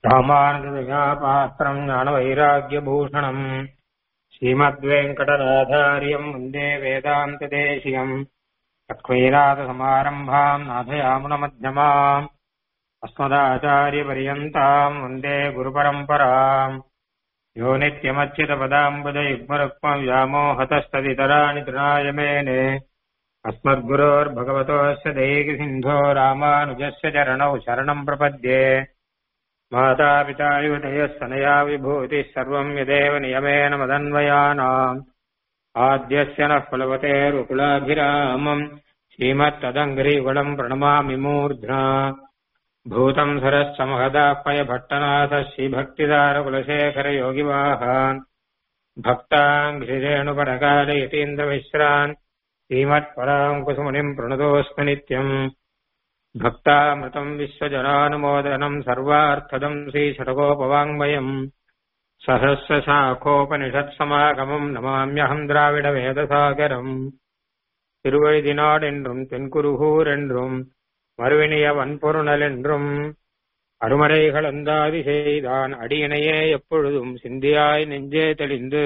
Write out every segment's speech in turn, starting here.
ராமானுஜதயாபாத்திரம் ஞானவைராக்கியபூஷணம் ஸ்ரீமத்வேங்கடநாதாரியம் வந்தே வேதாந்ததேசியம் லக்ஷ்மீநாதசமாரம்பாம் நாதயாமுனமध्यமாம் अस्मदाचार्यपर्यन्ताम् वन्दे गुरुपरम्पराम् यो नित्यमच्युतपदाम्बुजयुग्मरुक्मव्यामोहतस्तदितराणि तृणाय मेने अस्मद्गुरोर्भगवतोऽस्य दैकसिन्धो रामानुजस्य चरणौ शरणम् प्रपद्ये मातापिता युवतयस्तनया विभूतिः सर्वम् यदेव नियमेन मदन्वयानाम् आद्यस्य नः कुलवतेरुकुलाभिरामम् श्रीमत्तदङ्घ्रिकुलम् प्रणमामि मूर्ध्ना भूतम् सरश्च महदाह्वय भट्टनाथ श्रीभक्तिदारकुलशेखरयोगिवाहान् भक्ताङ्घ्रिरेणुपरकालयतीन्द्रमिश्रान् श्रीमत्पराङ्कुसुमुनिम् प्रणतोऽस्मि नित्यम् भक्तामृतम् विश्वजनानुमोदनम् सर्वार्थदम् श्रीषटकोपवाङ्मयम् सहस्रशाखोपनिषत्समागमम् नमाम्यहम् द्राविडवेदसागरम् திருவழுதினாடென்றும் தென்குருகூர் என்றும் மறுவினிய வன்பொருணல் என்றும் அருமறைகள் அந்தாதி செய்தான் அடியினையே எப்பொழுதும் சிந்தியாய் நெஞ்சே தெளிந்து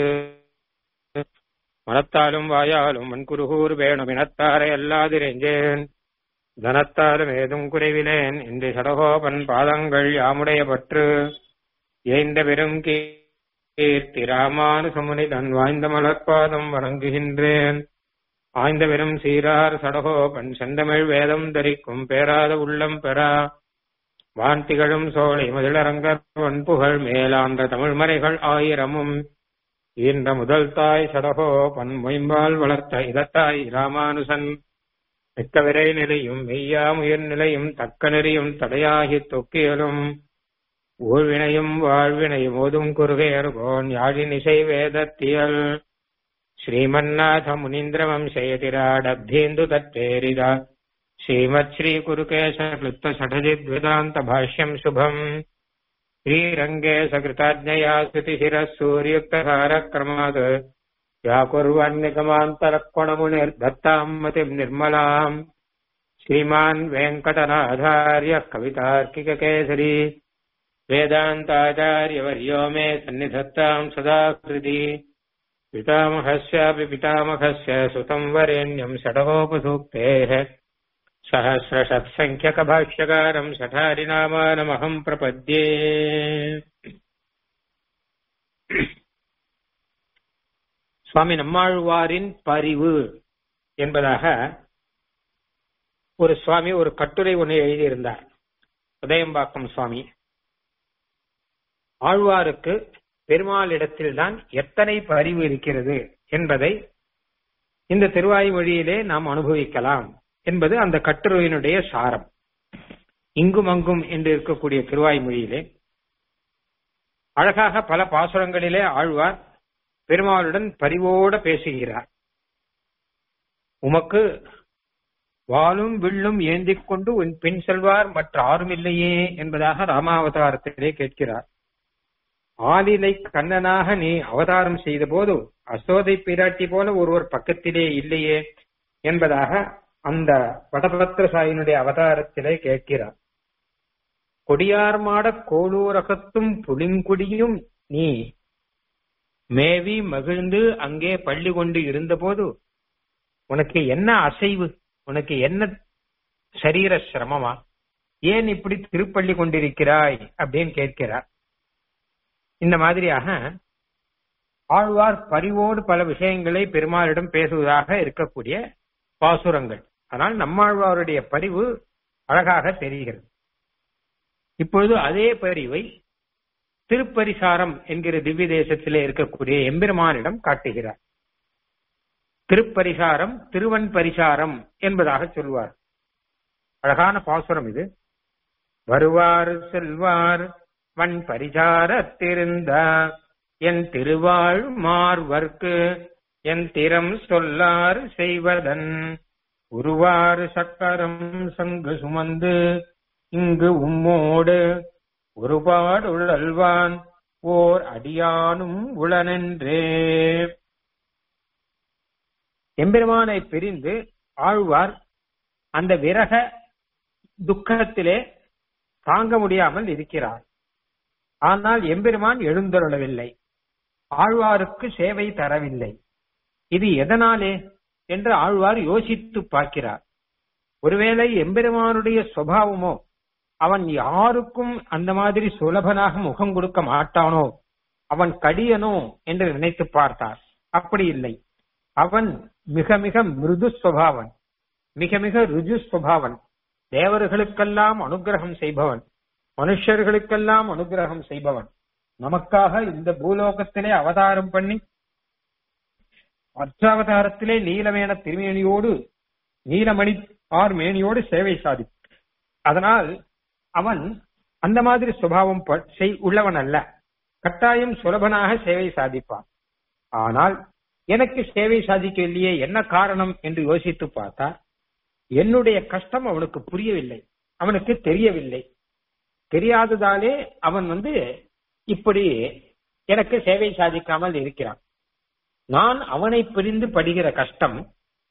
மனத்தாலும் வாயாலும் வன்குருகூர் வேணும் இனத்தாரை அல்லாதிரெஞ்சேன் தனத்தாலும் ஏதும் குறைவிலேன் இந்த சடகோபன் பாதங்கள் யாமுடைய பற்று ஏந்த பெரும் கீர்த்தி ராமானுசமுனி தன் வாய்ந்த மலர்பாதம் வணங்குகின்றேன் ஆய்ந்த வெறும் சீரார் சடகோபன் செந்தமிழ் வேதம் தரிக்கும் பேராத உள்ளம் பெறா வான் திகழும் சோலை முதலரங்கர் வன்புகழ் மேலாந்த தமிழ்மறைகள் ஆயிரமும் ஈன்ற முதல் தாய் சடகோபன் மொயம்பால் வளர்த்த இதத்தாய் ராமானுசன் மிக்க விரை நிலையும் மெய்யாமுயிர் நிலையும் தக்க நெறியும் தடையாகி தொக்கியலும் ஊழ்வினையும் வாழ்வினையும் ஓதும் குறுகையர்கோன் யாழின் இசை வேதத்தியல் ಶ್ರೀಮನ್ನಾಥ ಮುನೀಂದ್ರ ವಂಶಯತಿರಾಡಬ್ಧೇಂದು ತತ್ತೇರಿದ ಶ್ರೀಮತ್ ಶ್ರೀ ಕುರುಕೇಶ ಕ್ಲುಪ್ತ ಷಠಜಿದ್ವೇದಾಂತ ಭಾಷ್ಯಂ ಶುಭಂ ಶ್ರೀರಂಗೇ ಸಕೃತಾಜ್ಞಯಾ ಸ್ತುತಿ ಶಿರಃ ಸೂರ್ಯುಕ್ತ ಕಾರ್ಯಕ್ರಮಾತ್ ವ್ಯಾಕುರ್ವನ್ನಿಗಮಾಂತರಕ್ವಣಮುನಿರ್ದತ್ತಾಂ ಮತಿಂ ನಿರ್ಮಲಾಂ ಶ್ರೀಮಾನ್ ವೆಂಕಟನಾಧಾರ್ಯ ಕವಿತಾರ್ಕಿಕ ಕೇಸರಿ ವೇದಾಂತಾಚಾರ್ಯವರ್ಯೋ ಮೇ ಸನ್ನಿಧತ್ತಾಂ ಸದಾ ಕೃತಿ पितामहस्यापि पितामहस्य सुतम् वरेण्यम् षडगोपसूक्तेः सहस्रषत्सङ्ख्यकभाष्यकारम् शठारिनामानमहम् प्रपद्ये சுவாமி நம்மாழ்வாரின் பரிவு என்பதாக ஒரு சுவாமி ஒரு கட்டுரை ஒன்று எழுதியிருந்தார் உதயம்பாக்கம் சுவாமி ஆழ்வாருக்கு பெருமாளிடத்தில்தான் எத்தனை பரிவு இருக்கிறது என்பதை இந்த திருவாய்மொழியிலே நாம் அனுபவிக்கலாம் என்பது அந்த கட்டுரையினுடைய சாரம் இங்கும் அங்கும் என்று இருக்கக்கூடிய திருவாய்மொழியிலே அழகாக பல பாசுரங்களிலே ஆழ்வார் பெருமாளுடன் பரிவோட பேசுகிறார் உமக்கு வாளும் வில்லும் ஏந்திக் கொண்டு உன் பின் செல்வார் மற்ற ஆரும் இல்லையே என்பதாக ராமாவதாரத்திலே கேட்கிறார் ஆலிலை கண்ணனாக நீ அவதாரம் செய்த போது அசோதை பிராட்டி போல ஒருவர் பக்கத்திலே இல்லையே என்பதாக அந்த வடபத்திரசாயினுடைய அவதாரத்திலே கேட்கிறார் கொடியார் மாட கோளூரகத்தும் புளிங்குடியும் நீ மேவி மகிழ்ந்து அங்கே பள்ளி கொண்டு இருந்தபோது உனக்கு என்ன அசைவு உனக்கு என்ன சரீர சிரமமா ஏன் இப்படி திருப்பள்ளி கொண்டிருக்கிறாய் அப்படின்னு கேட்கிறார் இந்த மாதிரியாக ஆழ்வார் பரிவோடு பல விஷயங்களை பெருமாளிடம் பேசுவதாக இருக்கக்கூடிய பாசுரங்கள் ஆனால் நம்மாழ்வாருடைய பரிவு அழகாக தெரிகிறது இப்பொழுது அதே பரிவை திருப்பரிசாரம் என்கிற திவ்ய தேசத்திலே இருக்கக்கூடிய எம்பெருமானிடம் காட்டுகிறார் திருப்பரிசாரம் திருவன் பரிசாரம் என்பதாக சொல்வார் அழகான பாசுரம் இது வருவார் செல்வார் வன் பரிசாரத்திருந்த என் திருவாழ் மார்வர்க்கு என் திறம் சொல்லார் செய்வதன் உருவாறு சக்கரம் சங்கு சுமந்து இங்கு உம்மோடு ஒருபாடுழல்வான் ஓர் அடியானும் உளனென்றே எம்பெருமானை பிரிந்து ஆழ்வார் அந்த விரக துக்கத்திலே தாங்க முடியாமல் இருக்கிறார் ஆனால் எம்பெருமான் எழுந்தருளவில்லை ஆழ்வாருக்கு சேவை தரவில்லை இது எதனாலே என்று ஆழ்வார் யோசித்து பார்க்கிறார் ஒருவேளை எம்பெருமானுடைய சுவாவமோ அவன் யாருக்கும் அந்த மாதிரி சுலபனாக முகம் கொடுக்க மாட்டானோ அவன் கடியனோ என்று நினைத்து பார்த்தார் அப்படி இல்லை அவன் மிக மிக மிருது சுவாவன் மிக மிக ருஜு சுவாவன் தேவர்களுக்கெல்லாம் அனுகிரகம் செய்பவன் மனுஷர்களுக்கெல்லாம் அனுகிரகம் செய்பவன் நமக்காக இந்த பூலோகத்திலே அவதாரம் பண்ணி அர்ச்சாவதாரத்திலே நீலமேன திருமேனியோடு நீலமணி ஆர் மேனியோடு சேவை சாதி அதனால் அவன் அந்த மாதிரி சுபாவம் உள்ளவன் அல்ல கட்டாயம் சுலபனாக சேவை சாதிப்பான் ஆனால் எனக்கு சேவை சாதிக்கவில்லையே என்ன காரணம் என்று யோசித்து பார்த்தா என்னுடைய கஷ்டம் அவனுக்கு புரியவில்லை அவனுக்கு தெரியவில்லை தெரியாததாலே அவன் வந்து இப்படி எனக்கு சேவை சாதிக்காமல் இருக்கிறான் நான் அவனை பிரிந்து படுகிற கஷ்டம்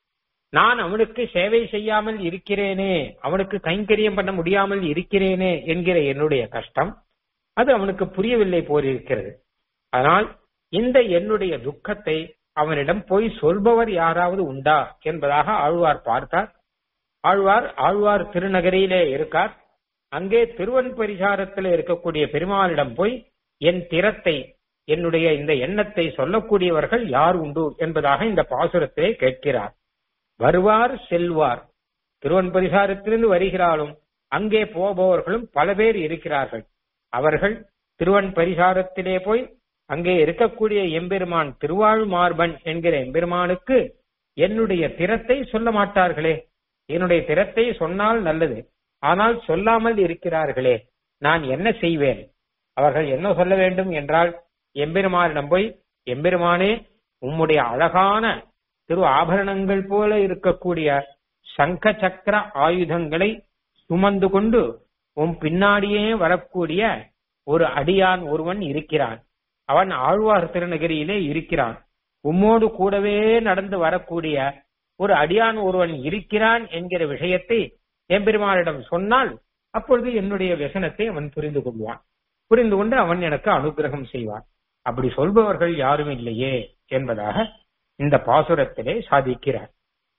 நான் அவனுக்கு சேவை செய்யாமல் இருக்கிறேனே அவனுக்கு கைங்கரியம் பண்ண முடியாமல் இருக்கிறேனே என்கிற என்னுடைய கஷ்டம் அது அவனுக்கு புரியவில்லை போலிருக்கிறது அதனால் இந்த என்னுடைய துக்கத்தை அவனிடம் போய் சொல்பவர் யாராவது உண்டா என்பதாக ஆழ்வார் பார்த்தார் ஆழ்வார் ஆழ்வார் திருநகரியிலே இருக்கார் அங்கே திருவன் பரிசாரத்தில் இருக்கக்கூடிய பெருமாளிடம் போய் என் திறத்தை என்னுடைய இந்த எண்ணத்தை சொல்லக்கூடியவர்கள் யார் உண்டு என்பதாக இந்த பாசுரத்திலே கேட்கிறார் வருவார் செல்வார் திருவன் பரிசாரத்திலிருந்து வருகிறாலும் அங்கே போபவர்களும் பல பேர் இருக்கிறார்கள் அவர்கள் திருவன் பரிசாரத்திலே போய் அங்கே இருக்கக்கூடிய எம்பெருமான் திருவாழ் மார்பன் என்கிற எம்பெருமானுக்கு என்னுடைய திறத்தை சொல்ல மாட்டார்களே என்னுடைய திறத்தை சொன்னால் நல்லது ஆனால் சொல்லாமல் இருக்கிறார்களே நான் என்ன செய்வேன் அவர்கள் என்ன சொல்ல வேண்டும் என்றால் எம்பெருமானிடம் போய் எம்பெருமானே உம்முடைய அழகான திரு ஆபரணங்கள் போல இருக்கக்கூடிய சங்க சக்கர ஆயுதங்களை சுமந்து கொண்டு உன் பின்னாடியே வரக்கூடிய ஒரு அடியான் ஒருவன் இருக்கிறான் அவன் ஆழ்வார் திருநகரியிலே இருக்கிறான் உம்மோடு கூடவே நடந்து வரக்கூடிய ஒரு அடியான் ஒருவன் இருக்கிறான் என்கிற விஷயத்தை எம்பெருமானிடம் சொன்னால் அப்பொழுது என்னுடைய व्यசனத்தை அவன் புரிந்து கொள்வான் புரிந்து கொண்டு அவன் எனக்கு அனுகிரகம் செய்வான் அப்படி சொல்பவர்கள் யாரும் இல்லையே என்பதாக இந்த பாசுரத்திலே சாதிக்கிறார்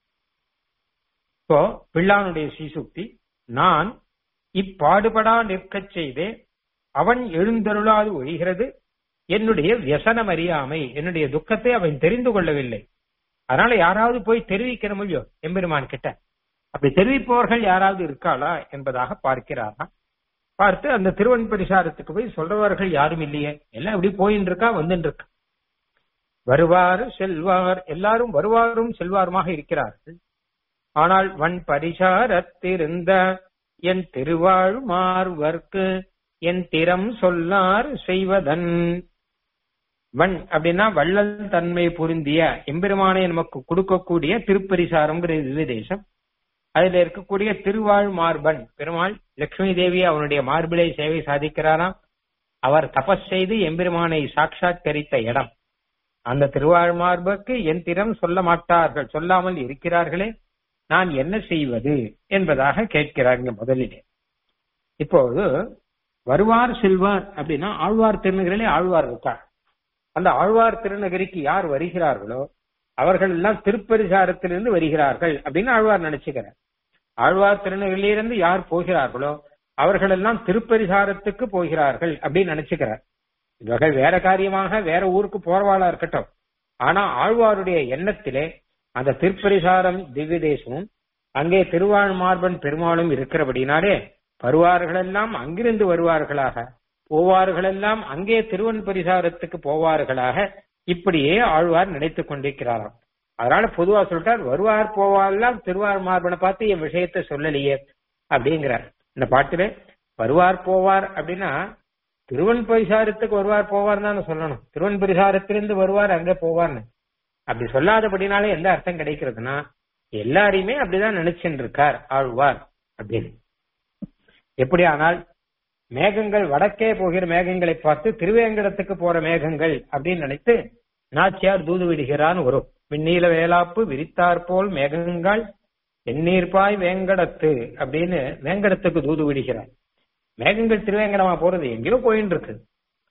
இப்போ பிள்ளானுடைய சீசுக்தி நான் இப்பாடுபடா நிற்கச் செய்தே அவன் எழுந்தருளாது ஒழிகிறது என்னுடைய வியசனம் அறியாமை என்னுடைய துக்கத்தை அவன் தெரிந்து கொள்ளவில்லை அதனால யாராவது போய் தெரிவிக்கிற முடியும் எம்பெருமான் கிட்ட அப்படி தெரிவிப்பவர்கள் யாராவது இருக்காளா என்பதாக பார்க்கிறாரா பார்த்து அந்த திருவன் பரிசாரத்துக்கு போய் சொல்றவர்கள் யாரும் இல்லையே எல்லாம் இப்படி போயின்னு இருக்கா வந்துட்டு இருக்கா வருவார் செல்வார் எல்லாரும் வருவாரும் செல்வாருமாக இருக்கிறார்கள் ஆனால் வன் பரிசாரத்திருந்த என் திருவாழ்மார்வர்க்கு என் திறம் சொல்லார் செய்வதன் வன் அப்படின்னா வள்ளல் தன்மை பொருந்திய எம்பெருமானை நமக்கு கொடுக்கக்கூடிய திருப்பரிசாரம்ங்கிற திவ்ய தேசம் அதுல இருக்கக்கூடிய திருவாழ் மார்பன் பெருமாள் லட்சுமி தேவி அவனுடைய மார்பிலை சேவை சாதிக்கிறாராம் அவர் தபஸ் செய்து எம்பெருமானை சாட்சாத்கரித்த இடம் அந்த திருவாழ் மார்புக்கு என் திறம் சொல்ல மாட்டார்கள் சொல்லாமல் இருக்கிறார்களே நான் என்ன செய்வது என்பதாக கேட்கிறாங்க முதலிலே இப்போது வருவார் செல்வார் அப்படின்னா ஆழ்வார் திருநகரிலே ஆழ்வார் இருக்கார் அந்த ஆழ்வார் திருநகரிக்கு யார் வருகிறார்களோ அவர்கள் எல்லாம் திருப்பரிசாரத்திலிருந்து வருகிறார்கள் அப்படின்னு ஆழ்வார் நினைச்சுக்கிறார் ஆழ்வார் திருநகரிலிருந்து யார் போகிறார்களோ அவர்கள் எல்லாம் திருப்பரிசாரத்துக்கு போகிறார்கள் அப்படின்னு நினைச்சுக்கிறார் இவர்கள் வேற காரியமாக வேற ஊருக்கு போறவாளா இருக்கட்டும் ஆனா ஆழ்வாருடைய எண்ணத்திலே அந்த திருப்பரிசாரம் திவ்ய தேசமும் அங்கே திருவாழ்மார்பன் பெருமாளும் இருக்கிறபடினாலே வருவார்களெல்லாம் அங்கிருந்து வருவார்களாக போவார்களெல்லாம் அங்கே திருவன் பரிசாரத்துக்கு போவார்களாக இப்படியே ஆழ்வார் நினைத்துக் கொண்டிருக்கிறாராம் அதனால பொதுவா சொல்லிட்டார் வருவார் போவாரெல்லாம் திருவார் மார்பனை பார்த்து என் விஷயத்த சொல்லலையே அப்படிங்கிறார் இந்த பாட்டுல வருவார் போவார் அப்படின்னா திருவன் பரிசாரத்துக்கு வருவார் போவார் தான் சொல்லணும் திருவன் பரிசாரத்திலிருந்து வருவார் அங்க போவார்னு அப்படி சொல்லாதபடினாலே எந்த அர்த்தம் கிடைக்கிறதுனா எல்லாரையுமே அப்படிதான் நினைச்சுட்டு இருக்கார் ஆழ்வார் அப்படின்னு எப்படி ஆனால் மேகங்கள் வடக்கே போகிற மேகங்களை பார்த்து திருவேங்கடத்துக்கு போற மேகங்கள் அப்படின்னு நினைத்து நாச்சியார் தூது விடுகிறான் வரும் விண்ணீல வேலாப்பு விரித்தார் போல் மேகங்கள் எண்ணீர்பாய் வேங்கடத்து அப்படின்னு வேங்கடத்துக்கு தூது விடுகிறார் மேகங்கள் திருவேங்கடமா போறது எங்கேயோ போயின்னு இருக்கு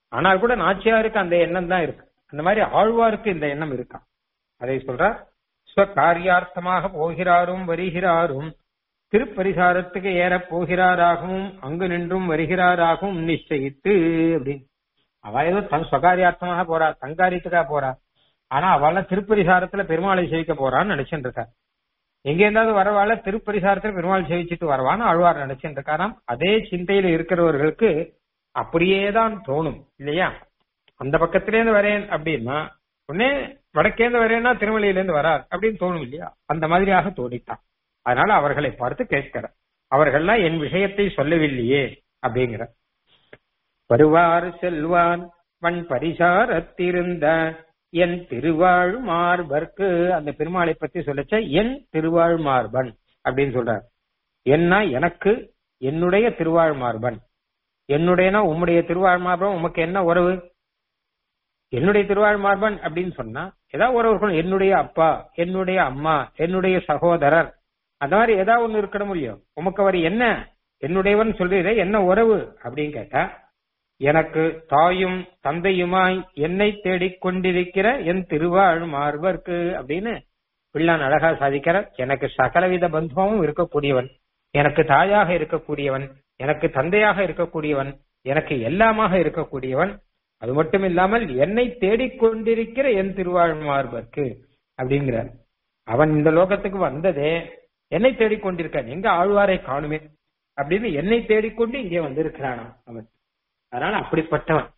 ஆனால் கூட நாச்சியாருக்கு அந்த எண்ணம் தான் இருக்கு அந்த மாதிரி ஆழ்வாருக்கு இந்த எண்ணம் இருக்கா அதை சொல்றார் ஸ்வகாரியார்த்தமாக போகிறாரும் வருகிறாரும் திருப்பரிசாரத்துக்கு ஏறப் போகிறாராகவும் அங்கு நின்றும் வருகிறாராகவும் நிச்சயித்து அப்படின்னு அவ ஏதோ தன் ஸ்வகாரியார்த்தமாக போறா தங்காரியத்துக்காக போறா ஆனா அவள திருப்பரிசாரத்துல பெருமாளை சேவிக்க போறான்னு நினைச்சுட்டு இருக்கா எங்க இருந்தாவது வரவாள திருப்பரிசாரத்துல பெருமாள் சேவிச்சுட்டு வரவான்னு ஆழ்வார் நினைச்சுட்டு இருக்காராம் அதே சிந்தையில இருக்கிறவர்களுக்கு அப்படியேதான் தோணும் இல்லையா அந்த பக்கத்திலே இருந்து வரேன் அப்படின்னா உடனே வடக்கேந்து வரேன்னா திருமலையில இருந்து வரார் அப்படின்னு தோணும் இல்லையா அந்த மாதிரியாக தோணித்தான் அதனால அவர்களை பார்த்து கேட்கிறார் அவர்கள்லாம் என் விஷயத்தை சொல்லவில்லையே அப்படிங்கிற வருவார் செல்வான் வன் பரிசாரத்திருந்த என் திருவாழ் மார்பர்க்கு அந்த பெருமாளை பத்தி சொல்லச்ச என் திருவாழ் மார்பன் அப்படின்னு சொல்றார் என்ன எனக்கு என்னுடைய திருவாழ் மார்பன் என்னுடையனா உம்முடைய திருவாழ் மார்பன் உமக்கு என்ன உறவு என்னுடைய திருவாழ் மார்பன் அப்படின்னு சொன்னா ஏதாவது உறவு இருக்கணும் என்னுடைய அப்பா என்னுடைய அம்மா என்னுடைய சகோதரர் அந்த மாதிரி ஏதாவது ஒண்ணு இருக்கணும் முடியும் உமக்கு அவர் என்ன என்னுடையவன் சொல்றீரே என்ன உறவு அப்படின்னு கேட்டா எனக்கு தாயும் தந்தையுமாய் என்னை தேடிக் கொண்டிருக்கிற என் திருவாழ் மார்பர்க்கு அப்படின்னு பிள்ளான் அழகா சாதிக்கிறார் எனக்கு சகலவித பந்துவமும் இருக்கக்கூடியவன் எனக்கு தாயாக இருக்கக்கூடியவன் எனக்கு தந்தையாக இருக்கக்கூடியவன் எனக்கு எல்லாமாக இருக்கக்கூடியவன் அது மட்டும் இல்லாமல் என்னை தேடிக்கொண்டிருக்கிற என் திருவாழ் மார்பர்க்கு அப்படிங்கிறார் அவன் இந்த லோகத்துக்கு வந்ததே என்னை தேடிக்கொண்டிருக்கான் எங்க ஆழ்வாரை காணுமே அப்படின்னு என்னை தேடிக்கொண்டு இங்கே வந்திருக்கிறானா அவன் அதனால அப்படிப்பட்டவன்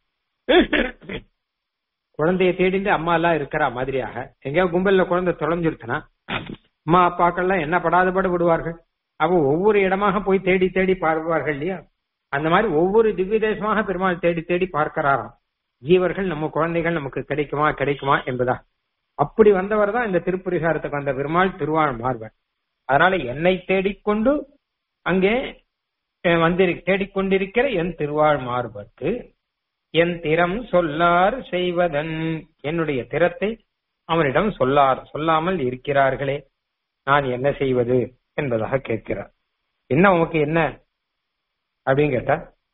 குழந்தைய தேடிட்டு அம்மா எல்லாம் இருக்கிற மாதிரியாக எங்கேயாவது கும்பல்ல குழந்தை தொலைஞ்சிருச்சுனா அம்மா அப்பாக்கள்லாம் என்ன படாதபட விடுவார்கள் அவ ஒவ்வொரு இடமாக போய் தேடி தேடி பார்ப்பார்கள் இல்லையா அந்த மாதிரி ஒவ்வொரு திவ்ய தேசமாக பெருமாள் தேடி தேடி பார்க்கிறாராம் ஜீவர்கள் நம்ம குழந்தைகள் நமக்கு கிடைக்குமா கிடைக்குமா என்பதா அப்படி வந்தவர் தான் இந்த திருப்பரிசாரத்துக்கு வந்த பெருமாள் திருவாழ் மார்பன் அதனால என்னை தேடிக்கொண்டு அங்கே வந்திரு தேடிக்கொண்டிருக்கிற என் திருவாழ் மார்பற்கு என் திறம் சொல்லார் செய்வதன் என்னுடைய திறத்தை அவனிடம் சொல்லார் சொல்லாமல் இருக்கிறார்களே நான் என்ன செய்வது என்பதாக கேட்கிறார் என்ன உனக்கு என்ன அப்படின்னு கேட்டா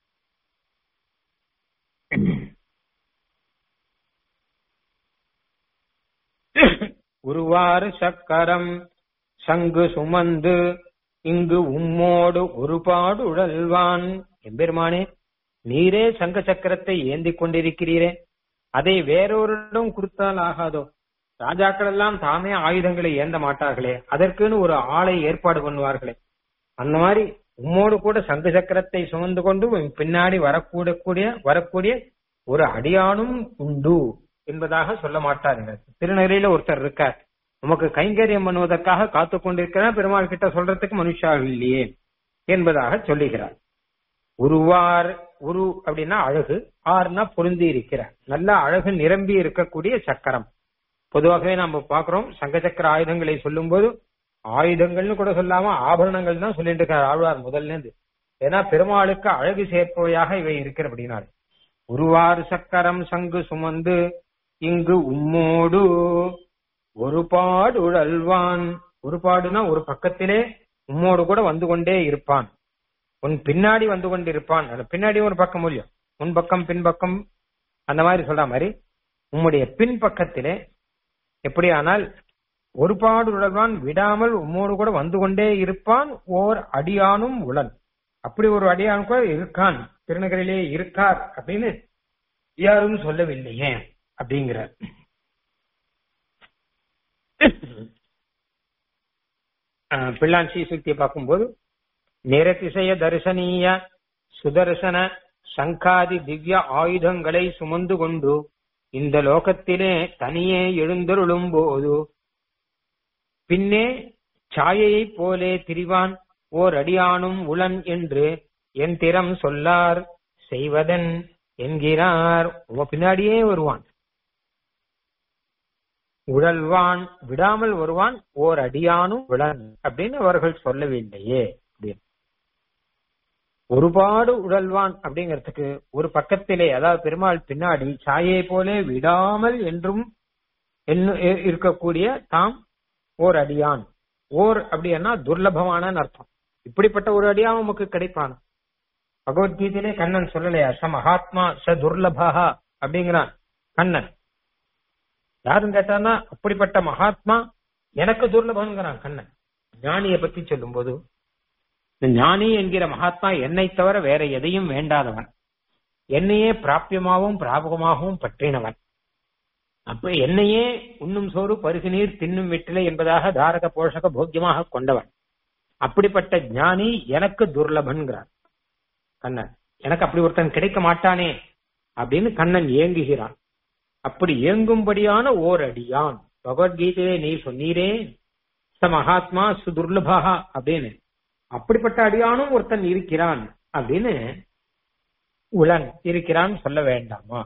உருவாறு சக்கரம் சங்கு சுமந்து இங்கு உம்மோடு ஒருபாடு உழல்வான் எம்பெருமானே நீரே சங்க சக்கரத்தை ஏந்தி கொண்டிருக்கிறீரே அதை வேறொருடம் கொடுத்தால் ஆகாதோ ராஜாக்கள் எல்லாம் தாமே ஆயுதங்களை ஏந்த மாட்டார்களே அதற்குன்னு ஒரு ஆளை ஏற்பாடு பண்ணுவார்களே அந்த மாதிரி உம்மோடு கூட சங்க சக்கரத்தை சுமந்து கொண்டு பின்னாடி வரக்கூடக்கூடிய வரக்கூடிய ஒரு அடியானும் உண்டு என்பதாக சொல்ல மாட்டார்கள் திருநெறியில ஒருத்தர் இருக்கார் நமக்கு கைங்கரியம் பண்ணுவதற்காக காத்து கொண்டிருக்கிறார் பெருமாள் கிட்ட சொல்றதுக்கு மனுஷாக இல்லையே என்பதாக சொல்லுகிறார் உருவார் உரு அப்படின்னா அழகு ஆர்னா பொருந்தி இருக்கிறார் நல்ல அழகு நிரம்பி இருக்கக்கூடிய சக்கரம் பொதுவாகவே நம்ம பாக்குறோம் சங்க சக்கர ஆயுதங்களை சொல்லும் போது ஆயுதங்கள்னு கூட சொல்லாம ஆபரணங்கள் தான் சொல்லிட்டு இருக்காரு ஆழ்வார் முதல்ல இருந்து ஏன்னா பெருமாளுக்கு அழகு சேர்ப்பவையாக இவை இருக்கிறபடினால உருவாறு சக்கரம் சங்கு சுமந்து இங்கு உம்மோடு ஒரு பாடு உழல்வான் ஒரு பாடுனா ஒரு பக்கத்திலே உம்மோடு கூட வந்து கொண்டே இருப்பான் உன் பின்னாடி வந்து கொண்டிருப்பான் அந்த பின்னாடி ஒரு பக்கம் முடியும் முன் பக்கம் பின்பக்கம் அந்த மாதிரி சொல்ற மாதிரி உம்முடைய பின் பக்கத்திலே எப்படியானால் ஒரு பாடு உழல்வான் விடாமல் உம்மோடு கூட வந்து கொண்டே இருப்பான் ஓர் அடியானும் உளன் அப்படி ஒரு அடியான் கூட இருக்கான் திருநகரிலே இருக்கார் அப்படின்னு யாரும் சொல்லவில்லையே அப்படிங்கிறார் பிள்ளான் ஸ்ரீசுக்தியை பார்க்கும்போது நிரதிசய தரிசனீய சுதர்சன சங்காதி திவ்ய ஆயுதங்களை சுமந்து கொண்டு இந்த லோகத்திலே தனியே எழுந்தருளும் போது பின்னே சாயையைப் போலே திரிவான் ஓர் அடியானும் உளன் என்று என் திறம் சொல்லார் செய்வதன் என்கிறார் உங்க பின்னாடியே வருவான் உழல்வான் விடாமல் வருவான் ஓர் அடியானும் விழன் அப்படின்னு அவர்கள் சொல்லவில்லையே அப்படின்னு ஒருபாடு உழல்வான் அப்படிங்கிறதுக்கு ஒரு பக்கத்திலே அதாவது பெருமாள் பின்னாடி சாயை போலே விடாமல் என்றும் இருக்கக்கூடிய தாம் ஓர் அடியான் ஓர் அப்படின்னா துர்லபமான அர்த்தம் இப்படிப்பட்ட ஒரு அடியான் உமக்கு கிடைப்பான் பகவத்கீதையிலே கண்ணன் சொல்லலையா ச மகாத்மா ச துர்லபா அப்படிங்கிறான் கண்ணன் யாரும் கேட்டான்னா அப்படிப்பட்ட மகாத்மா எனக்கு துர்லபங்கிறான் கண்ணன் ஞானியை பத்தி சொல்லும் போது இந்த ஞானி என்கிற மகாத்மா என்னை தவிர வேற எதையும் வேண்டாதவன் என்னையே பிராபியமாகவும் பிராபகமாகவும் பற்றினவன் அப்ப என்னையே உண்ணும் சோறு பருகு நீர் தின்னும் வெற்றிலை என்பதாக தாரக போஷக போக்கியமாக கொண்டவன் அப்படிப்பட்ட ஞானி எனக்கு துர்லபன்கிறார் கண்ணன் எனக்கு அப்படி ஒருத்தன் கிடைக்க மாட்டானே அப்படின்னு கண்ணன் ஏங்குகிறான் அப்படி ஏங்கும்படியான ஓர் அடியான் பகவத்கீதையிலே நீ சொன்னீரே ச மகாத்மா சுதுர்லபா அப்படின்னு அப்படிப்பட்ட அடியானும் ஒருத்தன் இருக்கிறான் அப்படின்னு உளன் இருக்கிறான் சொல்ல வேண்டாமா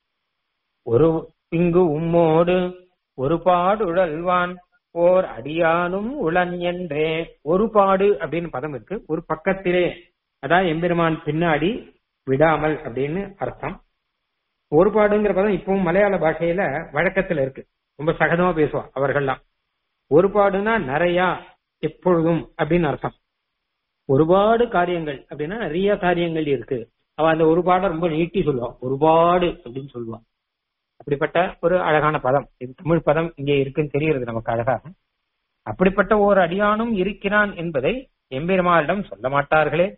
ஒரு இங்கு உம்மோடு ஒரு பாடு உழல்வான் ஓர் அடியானும் உளன் என்றே ஒரு பாடு அப்படின்னு பதம் இருக்கு ஒரு பக்கத்திலே அதான் எம்பெருமான் பின்னாடி விடாமல் அப்படின்னு அர்த்தம் ஒரு பாடுங்கிற பதம் இப்பவும் மலையாள பாஷையில வழக்கத்துல இருக்கு ரொம்ப சகஜமா பேசுவா அவர்கள்லாம் ஒரு பாடுனா நிறையா எப்பொழுதும் அப்படின்னு அர்த்தம் ஒருபாடு காரியங்கள் அப்படின்னா நிறைய காரியங்கள் இருக்கு அவ அந்த ஒரு பாடை ரொம்ப நீட்டி சொல்லுவா ஒருபாடு அப்படின்னு சொல்லுவா அப்படிப்பட்ட ஒரு அழகான பதம் இது தமிழ் பதம் இங்கே இருக்குன்னு தெரிகிறது நமக்கு அழகாக அப்படிப்பட்ட ஓர் அடியானும் இருக்கிறான் என்பதை எம்பெருமானிடம் சொல்ல மாட்டார்களே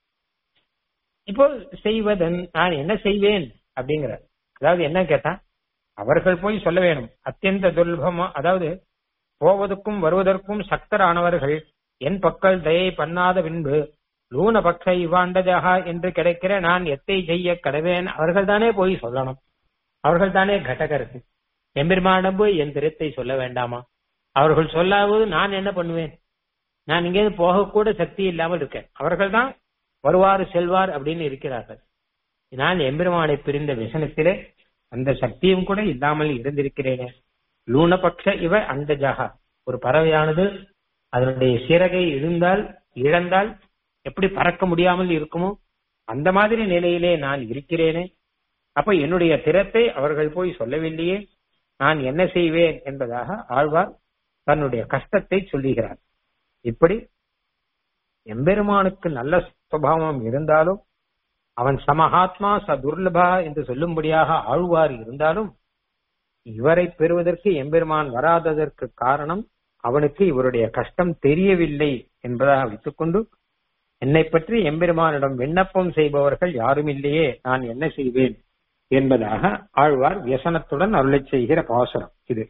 இப்போ செய்வதன் நான் என்ன செய்வேன் அப்படிங்கிற அதாவது என்ன கேட்டா அவர்கள் போய் சொல்ல வேணும் அத்தியந்த துர்லபமா அதாவது போவதற்கும் வருவதற்கும் சக்தரானவர்கள் என் பக்கல் தயை பண்ணாத பின்பு லூன பக்ஷ இவாண்டஜகா என்று கிடைக்கிற நான் எத்தை செய்ய கடவேன் அவர்கள் தானே போய் சொல்லணும் அவர்கள் தானே கடகருக்கு எம்பெருமானிடம் போய் என் திருத்தை சொல்ல வேண்டாமா அவர்கள் சொல்லாவது நான் என்ன பண்ணுவேன் நான் இங்கேருந்து போகக்கூட சக்தி இல்லாமல் இருக்கேன் அவர்கள் தான் வருவார் செல்வார் அப்படின்னு இருக்கிறார்கள் நான் எம்பெருமானை பிரிந்த விசனத்திலே அந்த சக்தியும் கூட இல்லாமல் இருந்திருக்கிறேனே லூனபக்ஷ இவ அந்த ஜாகா ஒரு பறவையானது அதனுடைய சிறகை இழுந்தால் இழந்தால் எப்படி பறக்க முடியாமல் இருக்குமோ அந்த மாதிரி நிலையிலே நான் இருக்கிறேனே அப்ப என்னுடைய திறத்தை அவர்கள் போய் சொல்லவில்லையே நான் என்ன செய்வேன் என்பதாக ஆழ்வார் தன்னுடைய கஷ்டத்தை சொல்லுகிறார் இப்படி எம்பெருமானுக்கு நல்ல சுபாவம் இருந்தாலும் அவன் சமஹாத்மா ச துர்லபா என்று சொல்லும்படியாக ஆழ்வார் இருந்தாலும் இவரை பெறுவதற்கு எம்பெருமான் வராததற்கு காரணம் அவனுக்கு இவருடைய கஷ்டம் தெரியவில்லை என்பதாக வைத்துக்கொண்டு என்னை பற்றி எம்பெருமானிடம் விண்ணப்பம் செய்பவர்கள் யாரும் இல்லையே நான் என்ன செய்வேன் என்பதாக ஆழ்வார் வியசனத்துடன் அருளை செய்கிற பாசுரம் இது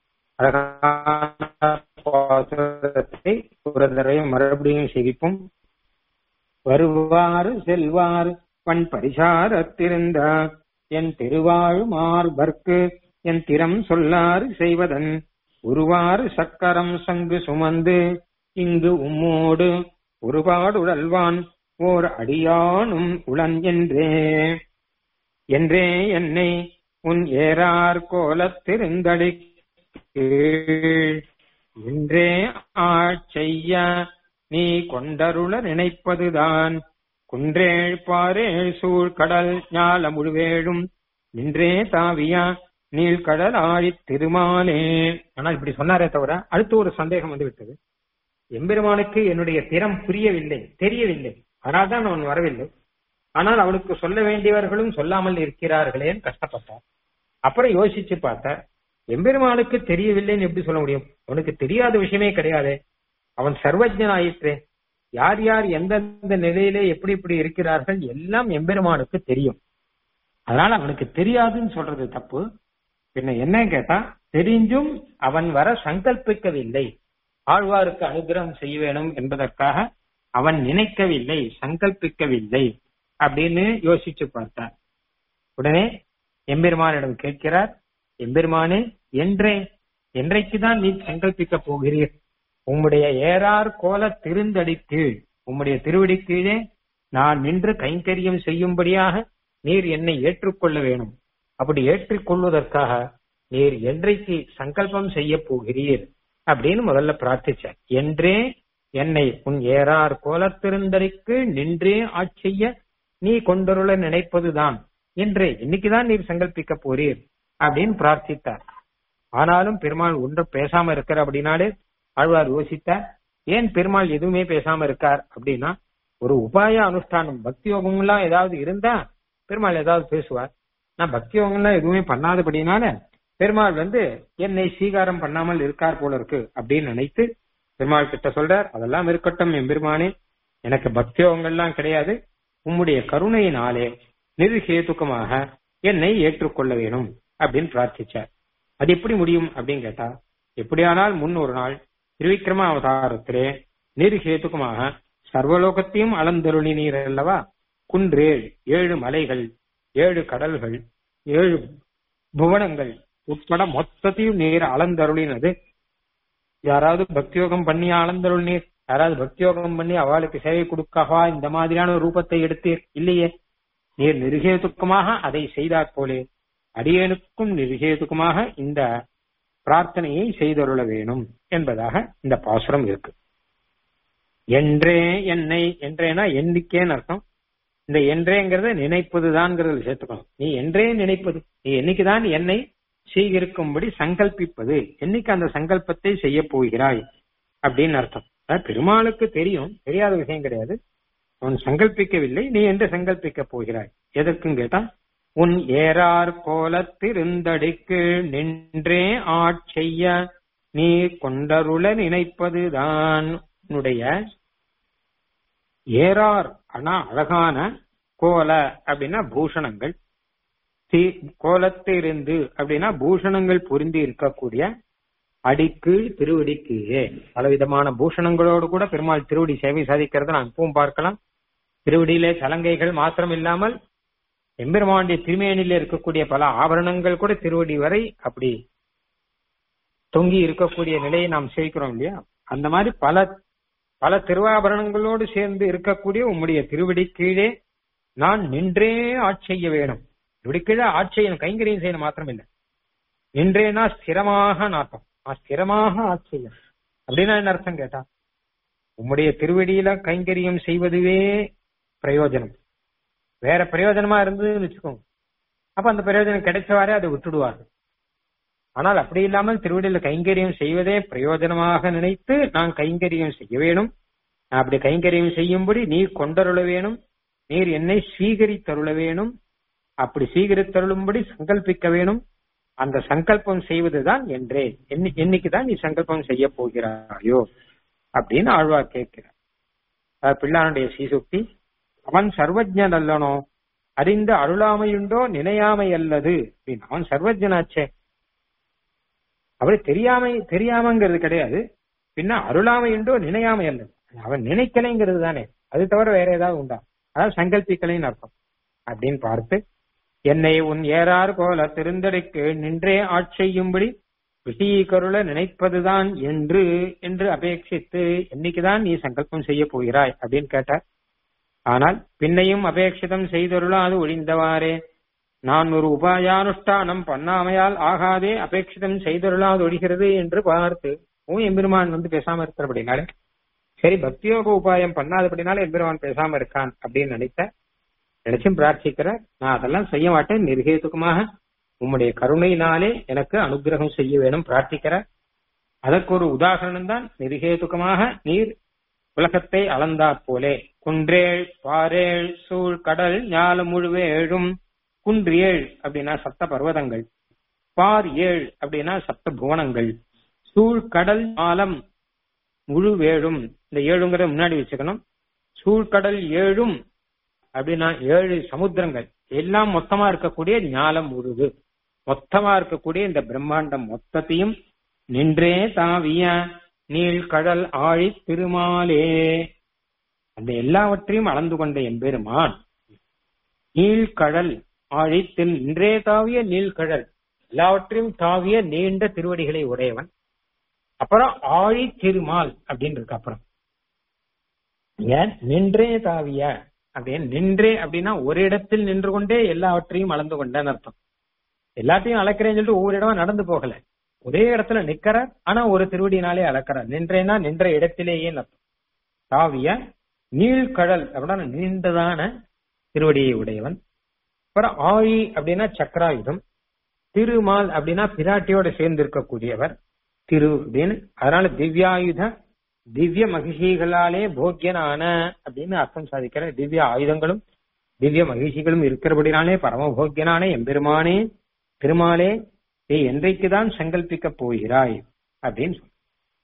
அழகான பாசுரத்தை ஒரு தடவை மறுபடியும் செவிப்போம் வருவாறு செல்வார் பண் பரிசாரத்திருந்தார் என் திருவாழ் மார்பர்க்கு என் திறம் சொல்லாறு செய்வதன் உருவாறு சக்கரம் சங்கு சுமந்து இங்கு உம்மோடு ஒருபாடுழல்வான் ஓர் அடியானும் உளன் என்றே என்றே என்னை உன் ஏறார் கோலத்திருந்தடி என்றே ஆட்செய்ய நீ கொண்டருள நினைப்பதுதான் குன்றேழ் பாரேழ் சூழ்கடல் ஞால முழுவேழும் நின்றே தாவியா நீழ்கடல் ஆழித் திருமாலே ஆனால் இப்படி சொன்னாரே தவிர அடுத்து ஒரு சந்தேகம் வந்து விட்டது எம்பெருமானுக்கு என்னுடைய திறம் புரியவில்லை தெரியவில்லை அதனால்தான் அவன் வரவில்லை ஆனால் அவனுக்கு சொல்ல வேண்டியவர்களும் சொல்லாமல் இருக்கிறார்களேன்னு கஷ்டப்பட்டார் அப்புறம் யோசிச்சு பார்த்தார் எம்பெருமானுக்கு தெரியவில்லைன்னு எப்படி சொல்ல முடியும் அவனுக்கு தெரியாத விஷயமே கிடையாதே அவன் சர்வஜன் ஆயிற்றே யார் யார் எந்தெந்த நிலையிலே எப்படி இப்படி இருக்கிறார்கள் எல்லாம் எம்பெருமானுக்கு தெரியும் அதனால அவனுக்கு தெரியாதுன்னு சொல்றது தப்பு பின்ன என்ன கேட்டா தெரிஞ்சும் அவன் வர சங்கல்பிக்கவில்லை ஆழ்வாருக்கு அனுகிரகம் செய்ய வேணும் என்பதற்காக அவன் நினைக்கவில்லை சங்கல்பிக்கவில்லை அப்படின்னு யோசிச்சு பார்த்தார் உடனே எம்பெருமானிடம் கேட்கிறார் எம்பெருமானே என்றே என்றைக்குதான் நீ சங்கல்பிக்க போகிறீர் உம்முடைய ஏறார் கோல திருந்தடி கீழ் உம்முடைய திருவடி கீழே நான் நின்று கைங்கரியம் செய்யும்படியாக நீர் என்னை ஏற்றுக்கொள்ள வேணும் அப்படி ஏற்றுக்கொள்வதற்காக நீர் என்றைக்கு சங்கல்பம் செய்ய போகிறீர் அப்படின்னு முதல்ல பிரார்த்திச்சார் என்றே என்னை உன் ஏறார் கோலத்திருந்தடிக்கு நின்றே ஆட்சிய நீ கொண்டருள நினைப்பதுதான் என்றே இன்னைக்குதான் நீர் சங்கல்பிக்க போறீர் அப்படின்னு பிரார்த்தித்தார் ஆனாலும் பெருமாள் ஒன்றும் பேசாம இருக்கிற அப்படின்னாலே ஆழ்வார் யோசித்தார் ஏன் பெருமாள் எதுவுமே பேசாம இருக்கார் அப்படின்னா ஒரு உபாய அனுஷ்டானம் பக்தி யோகம்லாம் ஏதாவது இருந்தா பெருமாள் ஏதாவது பேசுவார் நான் பக்தி யோகம்லாம் எதுவுமே பண்ணாதபடினால பெருமாள் வந்து என்னை சீகாரம் பண்ணாமல் இருக்கார் போல இருக்கு அப்படின்னு நினைத்து பெருமாள் கிட்ட சொல்றார் அதெல்லாம் இருக்கட்டும் என் பெருமானே எனக்கு பக்தி யோகங்கள்லாம் கிடையாது உம்முடைய கருணையினாலே நிருகேதுக்கமாக என்னை ஏற்றுக்கொள்ள வேணும் அப்படின்னு பிரார்த்திச்சார் அது எப்படி முடியும் அப்படின்னு கேட்டா எப்படியானால் முன் ஒரு நாள் திருவிக்ரம அவதாரத்திலே நிருகேதுக்கமாக சர்வலோகத்தையும் அளந்தருளி நீர் அல்லவா குன்றேழ் ஏழு மலைகள் ஏழு கடல்கள் ஏழு புவனங்கள் உட்பட மொத்தத்தையும் நீர் அளந்தருளினது யாராவது பக்தியோகம் பண்ணி அளந்தருள் நீர் யாராவது பக்தியோகம் பண்ணி அவளுக்கு சேவை கொடுக்கவா இந்த மாதிரியான ஒரு ரூபத்தை எடுத்தீர் இல்லையே நீர் நிருகேதுக்கமாக அதை செய்தாற் போலே அடியேனுக்கும் நிருகேதுக்கமாக இந்த பிரார்த்தனையை செய்தருள வேணும் என்பதாக இந்த பாசுரம் இருக்கு என்றே என்னை என்றேனா எண்ணிக்கேன்னு அர்த்தம் இந்த என்றேங்கிறத நினைப்பதுதான்ங்கிறத சேர்த்துக்கணும் நீ என்றே நினைப்பது நீ என்னைக்குதான் என்னை சீகரிக்கும்படி சங்கல்பிப்பது என்னைக்கு அந்த சங்கல்பத்தை செய்ய போகிறாய் அப்படின்னு அர்த்தம் அதாவது பெருமாளுக்கு தெரியும் தெரியாத விஷயம் கிடையாது அவன் சங்கல்பிக்கவில்லை நீ என்று சங்கல்பிக்க போகிறாய் எதற்கும் கேட்டா உன் ஏறார் கோலத்திருந்தடிக்கு நின்றே ஆட்செய்ய நீ கொண்டருள நினைப்பதுதான் உன்னுடைய ஏறார் ஆனா அழகான கோல அப்படின்னா பூஷணங்கள் கோலத்திலிருந்து அப்படின்னா பூஷணங்கள் புரிந்து இருக்கக்கூடிய அடிக்கு திருவடிக்கு பலவிதமான பூஷணங்களோடு கூட பெருமாள் திருவடி சேவை சாதிக்கிறத நாம் இப்பவும் பார்க்கலாம் திருவடியிலே சலங்கைகள் மாத்திரம் இல்லாமல் எம்பெருமானுடைய திருமேனில இருக்கக்கூடிய பல ஆபரணங்கள் கூட திருவடி வரை அப்படி தொங்கி இருக்கக்கூடிய நிலையை நாம் சேர்க்கிறோம் இல்லையா அந்த மாதிரி பல பல திருவாபரணங்களோடு சேர்ந்து இருக்கக்கூடிய உம்முடைய திருவடி கீழே நான் நின்றே ஆட்சி செய்ய வேணும் திருவடி கீழே ஆட்சி செய்யணும் கைங்கரியம் செய்யணும் மாத்திரம் இல்லை நின்றேனா ஸ்திரமாக நாட்டம் ஸ்திரமாக ஆட்சி செய்யணும் அப்படின்னா என்ன அர்த்தம் கேட்டா உம்முடைய திருவடியில கைங்கரியம் செய்வதுவே பிரயோஜனம் வேற பிரயோஜனமா இருந்ததுன்னு வச்சுக்கோங்க அப்ப அந்த பிரயோஜனம் கிடைச்சவாறே அதை விட்டுடுவார்கள் ஆனால் அப்படி இல்லாமல் திருவடியில கைங்கரியம் செய்வதே பிரயோஜனமாக நினைத்து நான் கைங்கரியம் செய்ய வேணும் அப்படி கைங்கரியம் செய்யும்படி நீர் கொண்டருள வேணும் நீர் என்னை ஸ்வீகரித்தருள வேணும் அப்படி சீகரித்தருளும்படி சங்கல்பிக்க வேணும் அந்த சங்கல்பம் செய்வதுதான் என்றே என்னைக்குதான் நீ சங்கல்பம் செய்ய போகிறாயோ அப்படின்னு ஆழ்வார் கேட்கிறார் பிள்ளானுடைய சீசுக்தி அவன் சர்வஜன் அல்லனோ அறிந்த அருளாமையுண்டோ நினையாமை அல்லது அப்படின்னு அவன் சர்வஜனாச்சே அவரு தெரியாமை தெரியாமங்கிறது கிடையாது பின்ன அருளாமையுண்டோ நினையாமை அல்லது அவன் நினைக்கலைங்கிறது தானே அது தவிர வேற ஏதாவது உண்டா அதாவது சங்கல்பிக்கலைன்னு அர்த்தம் அப்படின்னு பார்த்து என்னை உன் ஏறார் போல திருந்தடைக்கு நின்றே ஆட்செய்யும்படி விஷயீகருள நினைப்பதுதான் என்று என்று அபேட்சித்து என்னைக்குதான் நீ சங்கல்பம் செய்ய போகிறாய் அப்படின்னு கேட்டார் ஆனால் பின்னையும் அபேட்சிதம் செய்தருளாது ஒழிந்தவாறே நான் ஒரு உபாயானுஷ்டானம் பண்ணாமையால் ஆகாதே அபேட்சிதம் செய்தருளாது ஒழிகிறது என்று பார்த்து ஓ எம்பெருமான் வந்து பேசாம இருக்கிறபடினாலே சரி பக்தியோக உபாயம் பண்ணாதபடினால எம்பெருமான் பேசாம இருக்கான் அப்படின்னு நினைத்த நினைச்சும் பிரார்த்திக்கிற நான் அதெல்லாம் செய்ய மாட்டேன் நிர்கேதுக்கமாக உம்முடைய கருணையினாலே எனக்கு அனுகிரகம் செய்ய வேணும் பிரார்த்திக்கிற அதற்கு ஒரு உதாரணம் தான் நிர்கேதுக்கமாக நீர் உலகத்தை அளந்தாற் போலே குன்றேள் பாரேள் சூழ் கடல் ஞால முழுவேழும் குன்றியேழ் அப்படின்னா சப்த பர்வதங்கள் பார் ஏழ் அப்படின்னா சப்த புவனங்கள் சூழ் கடல் ஞாலம் முழுவேழும் இந்த ஏழுங்கிற முன்னாடி வச்சுக்கணும் சூழ்கடல் ஏழும் அப்படின்னா ஏழு சமுத்திரங்கள் எல்லாம் மொத்தமா இருக்கக்கூடிய ஞாலம் முழுது மொத்தமா இருக்கக்கூடிய இந்த பிரம்மாண்டம் மொத்தத்தையும் நின்றே தாவிய நீழ்கடல் ஆழி திருமாலே அந்த எல்லாவற்றையும் அளந்து கொண்ட எம்பெருமான் நீழ்கடல் ஆழி நின்றே தாவிய நீழ்கடல் எல்லாவற்றையும் தாவிய நீண்ட திருவடிகளை உடையவன் அப்புறம் ஆழி திருமால் அப்படின்னு இருக்கு அப்புறம் ஏன் நின்றே தாவிய அப்படின்னு நின்றே அப்படின்னா ஒரு இடத்தில் நின்று கொண்டே எல்லாவற்றையும் அளந்து கொண்டேன்னு அர்த்தம் எல்லாத்தையும் அளக்கிறேன்னு சொல்லிட்டு ஒவ்வொரு இடமா நடந்து போகல ஒரே இடத்துல நிக்கிறார் ஆனா ஒரு திருவடினாலே அளக்கிறார் நின்றேன்னா நின்ற இடத்திலேயே அர்த்தம் தாவிய நீழ்கடல் அப்படின்னா நீண்டதான திருவடியை உடையவன் அப்புறம் ஆழி அப்படின்னா சக்கராயுதம் திருமால் அப்படின்னா பிராட்டியோட சேர்ந்து இருக்கக்கூடியவர் திரு அப்படின்னு அதனால திவ்யாயுத திவ்ய மகிழ்ச்சிகளாலே போக்கியனான அப்படின்னு அர்த்தம் சாதிக்கிற திவ்ய ஆயுதங்களும் திவ்ய மகிழ்ச்சிகளும் இருக்கிறபடினாலே பரமபோக்கியனான எம்பெருமானே திருமாலே நீ என்றைக்குதான் சங்கல்பிக்கப் போகிறாய் அப்படின்னு சொல்ற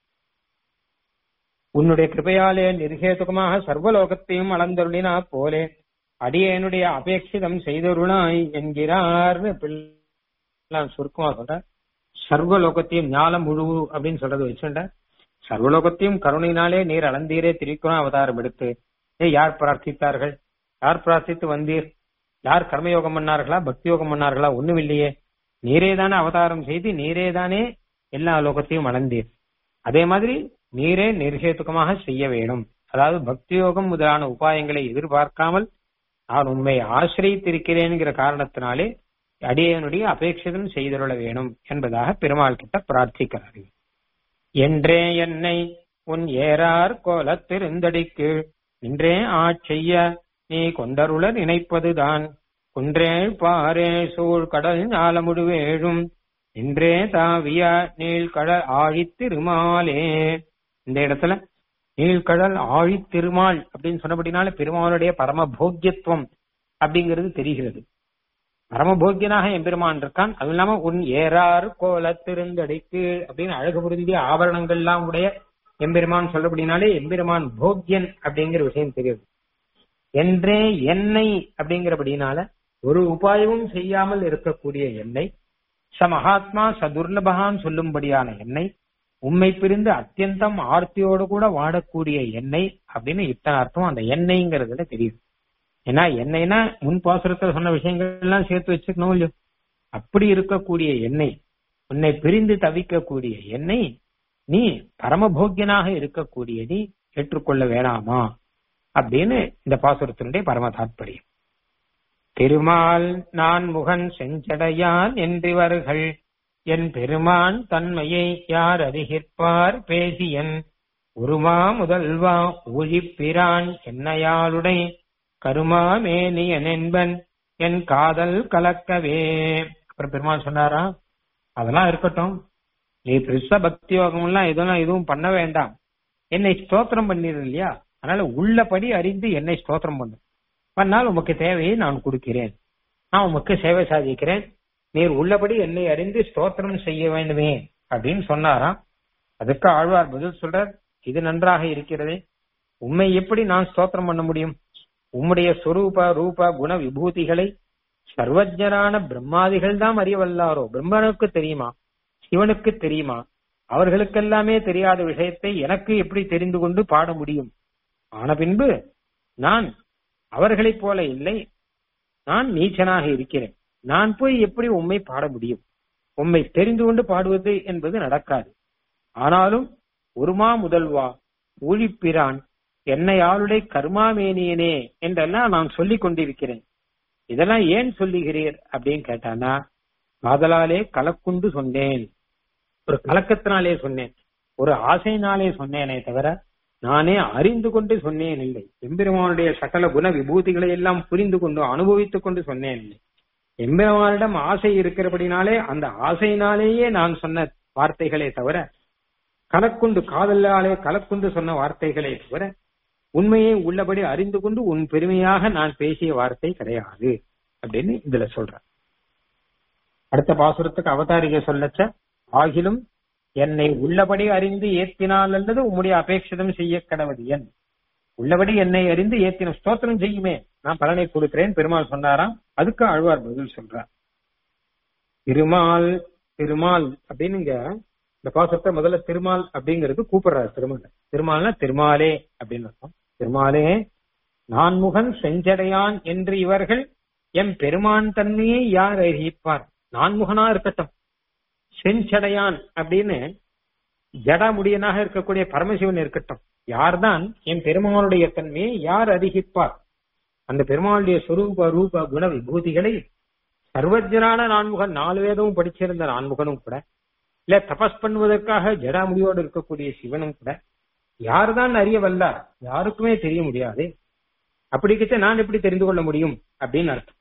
உன்னுடைய கிருபையாலே நிர்ஹேதுகமாக சர்வலோகத்தையும் அளந்தருளினா போலே அடியேனுடைய அபேட்சிதம் செய்தருளாய் என்கிறார்னு பிள்ளை சுருக்கமா சொல்ற சர்வலோகத்தையும் ஞானம் முழு அப்படின்னு சொல்றது வச்சுட்ட சர்வலோகத்தையும் கருணையினாலே நீர் அளந்தீரே திரிக்குணம் அவதாரம் எடுத்து ஏ யார் பிரார்த்தித்தார்கள் யார் பிரார்த்தித்து வந்தீர் யார் கர்மயோகம் பண்ணார்களா பக்தி யோகம் பண்ணார்களா ஒண்ணுமில்லையே நீரே தானே அவதாரம் செய்து நீரே தானே எல்லா லோகத்தையும் அளந்தீர் அதே மாதிரி நீரே நிர்ஹேதுக்கமாக செய்ய வேணும் அதாவது பக்தி யோகம் முதலான உபாயங்களை எதிர்பார்க்காமல் நான் உண்மை ஆசிரியத்திருக்கிறேன்கிற காரணத்தினாலே அடியனுடைய அபேட்சிதம் செய்தருள வேணும் என்பதாக பெருமாள் கிட்ட பிரார்த்திக்கிறார்கள் என்றே என்னை உன் ஏறார் கோலத்திருந்தடிக்கு நின்றே ஆட்செய்ய நீ கொண்டருள நினைப்பதுதான் குன்றேள் பாரே சூழ் கடல் ஞாலமுடுவேழும் நின்றே தாவிய நீழ்கடல் ஆழித்திருமாலே இந்த இடத்துல நீழ்கடல் ஆழித்திருமால் அப்படின்னு சொன்னபடினால பெருமாளுடைய பரம போக்கியத்துவம் அப்படிங்கிறது தெரிகிறது பரமபோக்கியனாக எம்பெருமான் இருக்கான் அது இல்லாம உன் ஏறாறு கோலத்திருந்தடிக்கு அப்படின்னு அழகு பொருந்திய ஆபரணங்கள் எல்லாம் உடைய எம்பெருமான் சொல்லப்படினாலே எம்பெருமான் போக்கியன் அப்படிங்கிற விஷயம் தெரியுது என்றே என்னை அப்படிங்கிறபடினால ஒரு உபாயமும் செய்யாமல் இருக்கக்கூடிய என்னை ச மகாத்மா சதுர்லபகான் சொல்லும்படியான என்னை உண்மை பிரிந்து அத்தியந்தம் ஆர்த்தியோடு கூட வாடக்கூடிய எண்ணெய் அப்படின்னு இத்தனை அர்த்தம் அந்த எண்ணெய்ங்கிறதுல தெரியுது ஏன்னா எண்ணெய்னா முன் பாசுரத்துல சொன்ன விஷயங்கள் எல்லாம் சேர்த்து வச்சுக்கணும் இல்லையோ அப்படி இருக்கக்கூடிய எண்ணெய் உன்னை பிரிந்து தவிக்கக்கூடிய எண்ணெய் நீ பரமபோக்கியனாக இருக்கக்கூடிய நீ ஏற்றுக்கொள்ள வேணாமா அப்படின்னு இந்த பாசுரத்தினுடைய பரம தாத்பரியம் திருமால் நான் முகன் செஞ்சடையான் என்றிவர்கள் என் பெருமான் தன்மையை யார் அறிகிற்பார் பேசியன் உருமா முதல்வா ஊழிப்பிரான் என்னையாளுடை கருமா மேனியன் என்பன் என் காதல் கலக்கவே அப்புறம் பெருமாள் சொன்னாரா அதெல்லாம் இருக்கட்டும் நீ பெருசா பக்தி யோகம் எல்லாம் இதெல்லாம் எதுவும் பண்ண வேண்டாம் என்னை ஸ்தோத்திரம் பண்ணிடு இல்லையா அதனால உள்ளபடி அறிந்து என்னை ஸ்தோத்திரம் பண்ணு பண்ணால் உமக்கு தேவையை நான் கொடுக்கிறேன் நான் உமக்கு சேவை சாதிக்கிறேன் நீர் உள்ளபடி என்னை அறிந்து ஸ்தோத்திரம் செய்ய வேண்டுமே அப்படின்னு சொன்னாராம் அதுக்கு ஆழ்வார் பதில் சொல்றார் இது நன்றாக இருக்கிறதே உண்மை எப்படி நான் ஸ்தோத்திரம் பண்ண முடியும் உம்முடைய சொரூப ரூப குண விபூதிகளை சர்வஜரான பிரம்மாதிகள் தான் அறிய வல்லாரோ பிரம்மனுக்கு தெரியுமா சிவனுக்கு தெரியுமா அவர்களுக்கெல்லாமே தெரியாத விஷயத்தை எனக்கு எப்படி தெரிந்து கொண்டு பாட முடியும் ஆன பின்பு நான் அவர்களைப் போல இல்லை நான் நீச்சனாக இருக்கிறேன் நான் போய் எப்படி உண்மை பாட முடியும் உண்மை தெரிந்து கொண்டு பாடுவது என்பது நடக்காது ஆனாலும் ஒருமா முதல்வா ஊழிப்பிரான் என்னை ஆளுடை கர்மாமேனியனே என்றெல்லாம் நான் சொல்லிக் கொண்டிருக்கிறேன் இதெல்லாம் ஏன் சொல்லுகிறீர் அப்படின்னு கேட்டானா காதலாலே கலக்குண்டு சொன்னேன் ஒரு கலக்கத்தினாலே சொன்னேன் ஒரு ஆசையினாலே சொன்னேனே தவிர நானே அறிந்து கொண்டு சொன்னேன் இல்லை எம்பெருமானுடைய சகல குண விபூதிகளை எல்லாம் புரிந்து கொண்டு அனுபவித்துக் கொண்டு சொன்னேன் இல்லை எம்பெருமானிடம் ஆசை இருக்கிறபடினாலே அந்த ஆசையினாலேயே நான் சொன்ன வார்த்தைகளே தவிர கலக்குண்டு காதலாலே கலக்குண்டு சொன்ன வார்த்தைகளே தவிர உண்மையை உள்ளபடி அறிந்து கொண்டு உன் பெருமையாக நான் பேசிய வார்த்தை கிடையாது அப்படின்னு இதுல சொல்றேன் அடுத்த பாசுரத்துக்கு அவதாரிக சொல்லச்ச ஆகிலும் என்னை உள்ளபடி அறிந்து ஏத்தினால் அல்லது உம்முடைய அபேட்சிதம் செய்ய கடவுது என் உள்ளபடி என்னை அறிந்து ஏத்தின ஸ்தோத்திரம் செய்யுமே நான் பலனை கொடுக்கிறேன் பெருமாள் சொன்னாராம் அதுக்கு ஆழ்வார் பதில் சொல்றார் திருமால் திருமால் அப்படின்னு இங்க இந்த பாசத்தை முதல்ல திருமால் அப்படிங்கிறது கூப்பிடுறாரு திருமால் திருமால்னா திருமாலே அப்படின்னு அர்த்தம் திருமாலே நான்முகன் செஞ்சடையான் என்று இவர்கள் எம் பெருமான் தன்மையை யார் அறிவிப்பார் நான்முகனா இருக்கட்டும் செஞ்சடையான் அப்படின்னு ஜடாமுடியனாக இருக்கக்கூடிய பரமசிவன் இருக்கட்டும் யார்தான் என் பெருமானுடைய தன்மையை யார் அறிவிப்பார் அந்த பெருமாளுடைய சுரூப ரூப குண விபூதிகளை சர்வஜனான நான்முகன் நாலு வேதமும் படிச்சிருந்த நான்முகனும் கூட இல்ல தபஸ் பண்ணுவதற்காக ஜடாமுடியோடு இருக்கக்கூடிய சிவனும் கூட யாருதான் அறிய வல்லார் யாருக்குமே தெரிய முடியாது அப்படிக்கிட்ட நான் எப்படி தெரிந்து கொள்ள முடியும் அப்படின்னு அர்த்தம்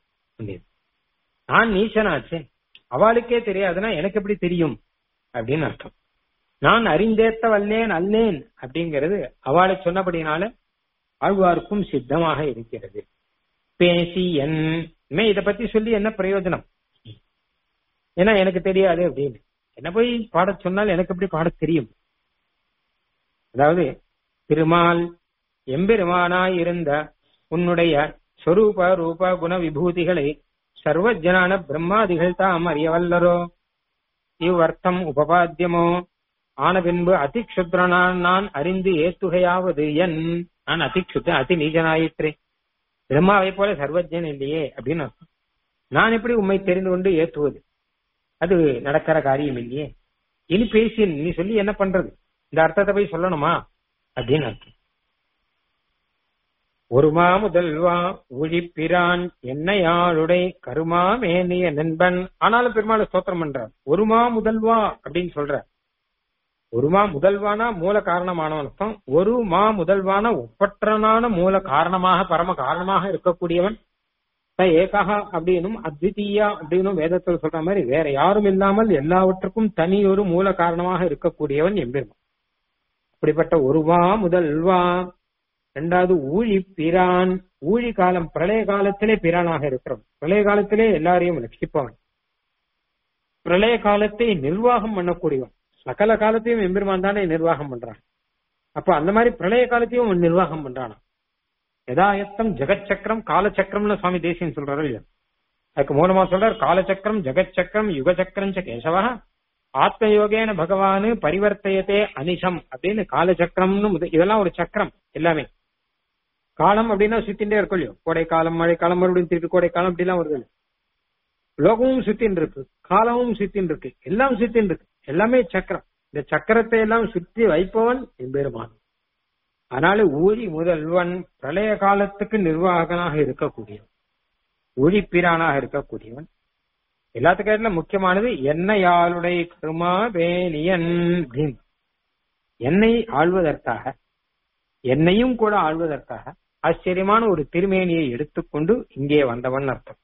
நான் நீச்சனாச்சே அவளுக்கே தெரியாதுன்னா எனக்கு எப்படி தெரியும் அப்படின்னு அர்த்தம் நான் அறிந்தேத்த வல்லேன் அல்லேன் அப்படிங்கிறது அவளை சொன்னபடினால ஆழ்வாருக்கும் சித்தமாக இருக்கிறது பேசி என் இதை பத்தி சொல்லி என்ன பிரயோஜனம் ஏன்னா எனக்கு தெரியாது அப்படின்னு என்ன போய் பாட சொன்னால் எனக்கு எப்படி பாட தெரியும் அதாவது திருமால் எம்பெருமானாய் இருந்த உன்னுடைய சொரூப ரூப குண விபூதிகளை சர்வஜனான பிரம்மாதிகள் தாம் அறியவல்லரோ இவ்வர்த்தம் உபபாத்தியமோ ஆன பின்பு அதிக்ஷுத்ரனான் நான் அறிந்து ஏத்துகையாவது என் நான் அதிக்ஷுத்த அதி நீஜனாயிற்றே பிரம்மாவை போல சர்வஜன் இல்லையே அப்படின்னு அர்த்தம் நான் எப்படி உண்மை தெரிந்து கொண்டு ஏத்துவது அது நடக்கிற காரியம் இல்லையே இனி பேசி நீ சொல்லி என்ன பண்றது இந்த அர்த்தத்தை போய் சொல்லணுமா அப்படின்னு அர்த்தம் ஒருமா முதல்வா ஒழிப்பிரான் என்னையாளுடை கருமா மேனிய நண்பன் ஆனாலும் பெருமாள் ஸ்தோத்திரம் பண்றார் ஒருமா முதல்வா அப்படின்னு சொல்ற ஒருமா முதல்வானா மூல காரணமானவன் அர்த்தம் ஒரு மா முதல்வான ஒப்பற்றனான மூல காரணமாக பரம காரணமாக இருக்கக்கூடியவன் ஏகா அப்படின்னும் அத்விதீயா அப்படின்னும் வேதத்தில் சொல்ற மாதிரி வேற யாரும் இல்லாமல் எல்லாவற்றுக்கும் தனி ஒரு மூல காரணமாக இருக்கக்கூடியவன் எம்பெருமான் அப்படிப்பட்ட ஒருவா முதல்வா ரெண்டாவது ஊழி பிரான் ஊழி காலம் பிரளய காலத்திலே பிரானாக இருக்கிறோம் பிரளய காலத்திலே எல்லாரையும் ரட்சிப்பவன் பிரளய காலத்தை நிர்வாகம் பண்ணக்கூடியவன் சகல காலத்தையும் எம்பெருமான் தானே நிர்வாகம் பண்றான் அப்ப அந்த மாதிரி பிரளய காலத்தையும் அவன் நிர்வாகம் பண்றானா யதாயத்தம் ஜெகச்சக்கரம் காலச்சக்கரம்னு சுவாமி தேசியம் சொல்றாரு இல்லையா அதுக்கு மூலமா சொல்றார் காலச்சக்கரம் ஜெகச்சக்கரம் யுகச்சக்கரம் ச கேசவா ஆத்மயோகேன பகவானு பரிவர்த்தயத்தே அனிஷம் அப்படின்னு காலச்சக்கரம்னு முத- இதெல்லாம் ஒரு சக்கரம் எல்லாமே காலம் அப்படின்னா சுத்தின்றே இருக்கும் இல்லையோ கோடை காலம் மழை காலம் மறுபடியும் திருப்பி கோடை காலம் அப்படிலாம் வருது இல்லையோ. லோகமும் சுத்தின்னு இருக்கு காலமும் சுத்தின்னு இருக்கு எல்லாம் சுத்தின்னு இருக்கு எல்லாமே சக்கரம் இந்த சக்கரத்தை எல்லாம் சுற்றி வைப்பவன் எம்பெருமான் அதனால ஊழி முதல்வன் பிரளய காலத்துக்கு நிர்வாகனாக இருக்கக்கூடியவன் ஊழிப்பிரானாக இருக்கக்கூடியவன் எல்லாத்துக்கும் முக்கியமானது என்னையாளுடைய கருமா வேலியன் அப்படின்னு என்னை ஆள்வதற்காக என்னையும் கூட ஆள்வதற்காக ஆச்சரியமான ஒரு திருமேனியை எடுத்துக்கொண்டு இங்கே வந்தவன் அர்த்தம்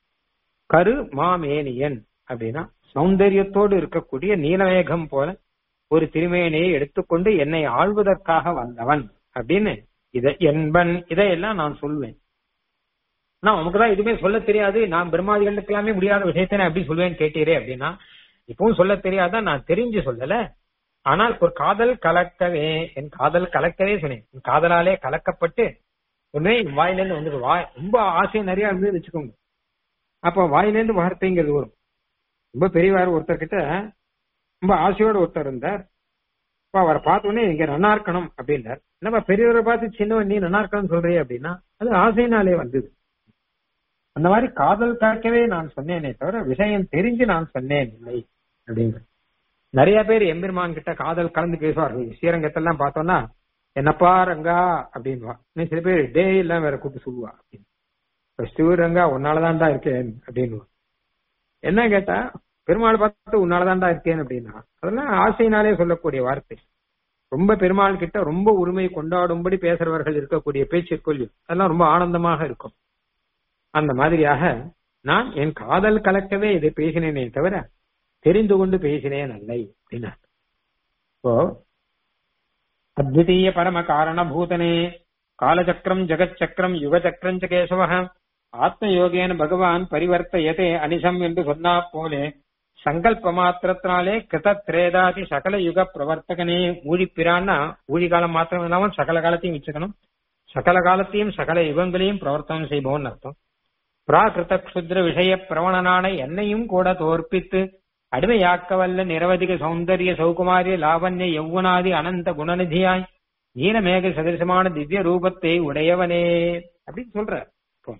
கரு மாமேனியன் அப்படின்னா சௌந்தரியத்தோடு இருக்கக்கூடிய நீலமேகம் போல ஒரு திருமேனியை எடுத்துக்கொண்டு என்னை ஆள்வதற்காக வந்தவன் அப்படின்னு இத என்பன் இதையெல்லாம் நான் சொல்வேன் ஆனா உனக்குதான் எதுவுமே சொல்ல தெரியாது நான் பிரம்மாதிகளுக்கு எல்லாமே முடியாத விஷயத்தை நான் எப்படி சொல்லுவேன்னு கேட்டீரே அப்படின்னா இப்பவும் சொல்ல தெரியாதான் நான் தெரிஞ்சு சொல்லல ஆனால் ஒரு காதல் கலக்கவே என் காதல் கலக்கவே சொன்னேன் என் காதலாலே கலக்கப்பட்டு உடனே என் வாயிலிருந்து வந்து வாய் ரொம்ப ஆசை நிறைய இருந்து வச்சுக்கோங்க அப்ப வாயிலிருந்து வார்த்தைங்கிறது வரும் ரொம்ப பெரியவார் ஒருத்தர் கிட்ட ரொம்ப ஆசையோட ஒருத்தர் இருந்தார் அப்ப அவரை பார்த்த உடனே இங்க நன்னா இருக்கணும் அப்படின்னார் என்னப்பா பெரியவரை பார்த்து சின்னவன் நீ நன்னா இருக்கணும்னு சொல்றியே அப்படின்னா அது ஆசைனாலே வந்தது அந்த மாதிரி காதல் கலக்கவே நான் சொன்னேனே தவிர விஷயம் தெரிஞ்சு நான் சொன்னேன் இல்லை அப்படிங்கிற நிறைய பேர் எம்பெருமான் கிட்ட காதல் கலந்து பேசுவார்கள் ஸ்ரீரங்கத்தெல்லாம் பார்த்தோம்னா என்னப்பா ரங்கா அப்படின்வா இன்னும் சில பேர் டே எல்லாம் வேற கூப்பிட்டு சொல்லுவா அப்படின்னு ஸ்ரீரங்கா உன்னாலதான்டா இருக்கேன் அப்படின்வா என்ன கேட்டா பெருமாள் பார்த்து உன்னாலதான்டா இருக்கேன் அப்படின்னா அதெல்லாம் ஆசையினாலே சொல்லக்கூடிய வார்த்தை ரொம்ப பெருமாள் கிட்ட ரொம்ப உரிமை கொண்டாடும்படி பேசுறவர்கள் இருக்கக்கூடிய பேச்சு இருக்கும் இல்லையோ அதெல்லாம் ரொம்ப ஆனந்தமாக இருக்கும் அந்த மாதிரியாக நான் என் காதல் கலக்கவே இதை பேசினேனே தவிர தெரிந்து கொண்டு பேசினேன் அல்லை அப்படின்னா இப்போ அத்விதீய பரம காரணபூதனே காலச்சக்கரம் ஜெகச்சக்கரம் யுகச்சக்கரம் ச கேசவ ஆத்மயோகேன பகவான் பரிவர்த்தயதே அனிசம் என்று சொன்னா போலே சங்கல்ப மாத்திரத்தினாலே கிருத திரேதாதி சகல யுக பிரவர்த்தகனே ஊழிப்பிரான்னா ஊழி காலம் மாத்திரம் இல்லாமல் சகல காலத்தையும் வச்சுக்கணும் சகல காலத்தையும் சகல யுகங்களையும் பிரவர்த்தனம் செய்பவன் அர்த்தம் பிராகிருத க்ஷுத்ர விஷய பிரவணனான என்னையும் கூட தோற்பித்து அடிமையாக்க வல்ல நிரவதிக சௌந்தரிய சௌகுமாரிய லாவண்ய யௌவனாதி அனந்த குணநிதியாய் நீலமேக சதிருஷமான திவ்ய ரூபத்தை உடையவனே அப்படின்னு சொல்ற இப்போ.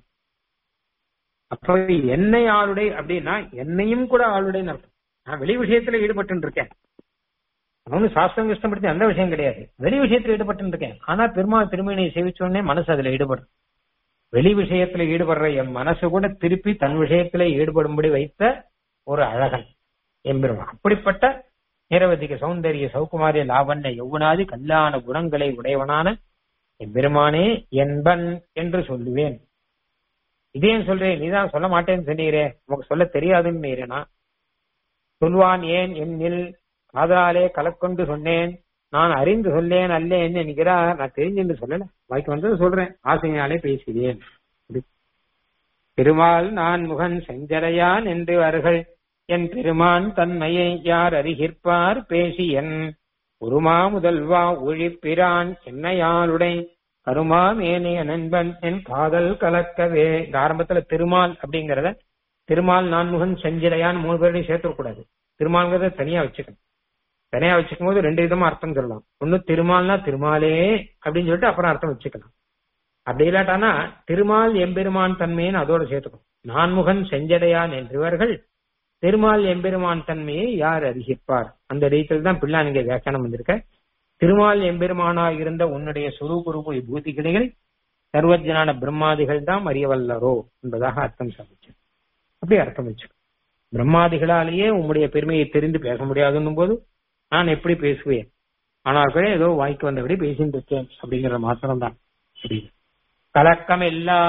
அப்ப என்னை ஆளுடை அப்படின்னா என்னையும் கூட ஆளுடைன்னு அர்த்தம் நான் வெளி விஷயத்துல ஈடுபட்டு இருக்கேன் அவனு சாஸ்திரம் கஷ்டப்படுத்தி அந்த விஷயம் கிடையாது வெளி விஷயத்துல ஈடுபட்டு இருக்கேன் ஆனா பெருமாள் திருமணியை சேவிச்ச உடனே மனசு அதுல ஈடுபடும் வெளி விஷயத்துல ஈடுபடுற என் மனசு கூட திருப்பி தன் விஷயத்துல ஈடுபடும்படி வைத்த ஒரு அழகன் எம்பெருமான் அப்படிப்பட்ட நிரவதிக சௌந்தரிய சௌகுமாரிய லாவண்ய யௌவனாதி கல்யாண குணங்களை உடையவனான எம்பெருமானே என்பன் என்று சொல்லுவேன் இதையும் சொல்றேன் நீதான் சொல்ல மாட்டேன்னு சொன்னீரே உனக்கு சொல்ல தெரியாதுன்னு சொல்வான் ஏன் என்னில் காதலாலே கலக்கொண்டு சொன்னேன் நான் அறிந்து சொல்லேன் அல்லேன் என்கிறார் நான் தெரிஞ்சு சொல்லல வாய்க்கு வந்தது சொல்றேன் ஆசையினாலே பேசுகிறேன் திருமால் நான் முகன் செஞ்சரையான் என்று அவர்கள் என் பெருமான் தன்மையை யார் அறிகிற்பார் பேசியன் உருமா முதல்வா ஒழிப்பிரான் என்னையாளுடை கருமா மேனிய நண்பன் என் காதல் கலக்கவே இந்த ஆரம்பத்துல திருமால் அப்படிங்கறத திருமால் நான்முகன் செஞ்சிலையான் மூணு பேரையும் சேர்த்துக்கூடாது திருமால்ங்கிறத தனியா வச்சுக்கணும் தனியா வச்சுக்கும் போது ரெண்டு விதமா அர்த்தம் சொல்லலாம் ஒண்ணு திருமால்னா திருமாலே அப்படின்னு சொல்லிட்டு அப்புறம் அர்த்தம் வச்சுக்கலாம் அப்படி இல்லாட்டானா திருமால் எம்பெருமான் தன்மைன்னு அதோட சேர்த்துக்கணும் நான்முகன் செஞ்சடையான் என்றவர்கள் திருமால் எம்பெருமான் தன்மையை யார் அறிகிப்பார் அந்த ரீதியில் தான் பிள்ளை நீங்க வியாக்கியானம் வந்திருக்க திருமால் எம்பெருமானா இருந்த உன்னுடைய சுரூபரூப விபூதிகளை சர்வஜனான பிரம்மாதிகள் தான் அறியவல்லரோ என்பதாக அர்த்தம் சாதிச்சு அப்படி அர்த்தம் வச்சு பிரம்மாதிகளாலேயே உம்முடைய பெருமையை தெரிந்து பேச முடியாதுன்னும் போது நான் எப்படி பேசுவேன் ஆனால் கூட ஏதோ வாய்க்கு வந்தபடி பேசிட்டு இருக்கேன் அப்படிங்கிற மாத்திரம் தான் கலக்கம் இல்லா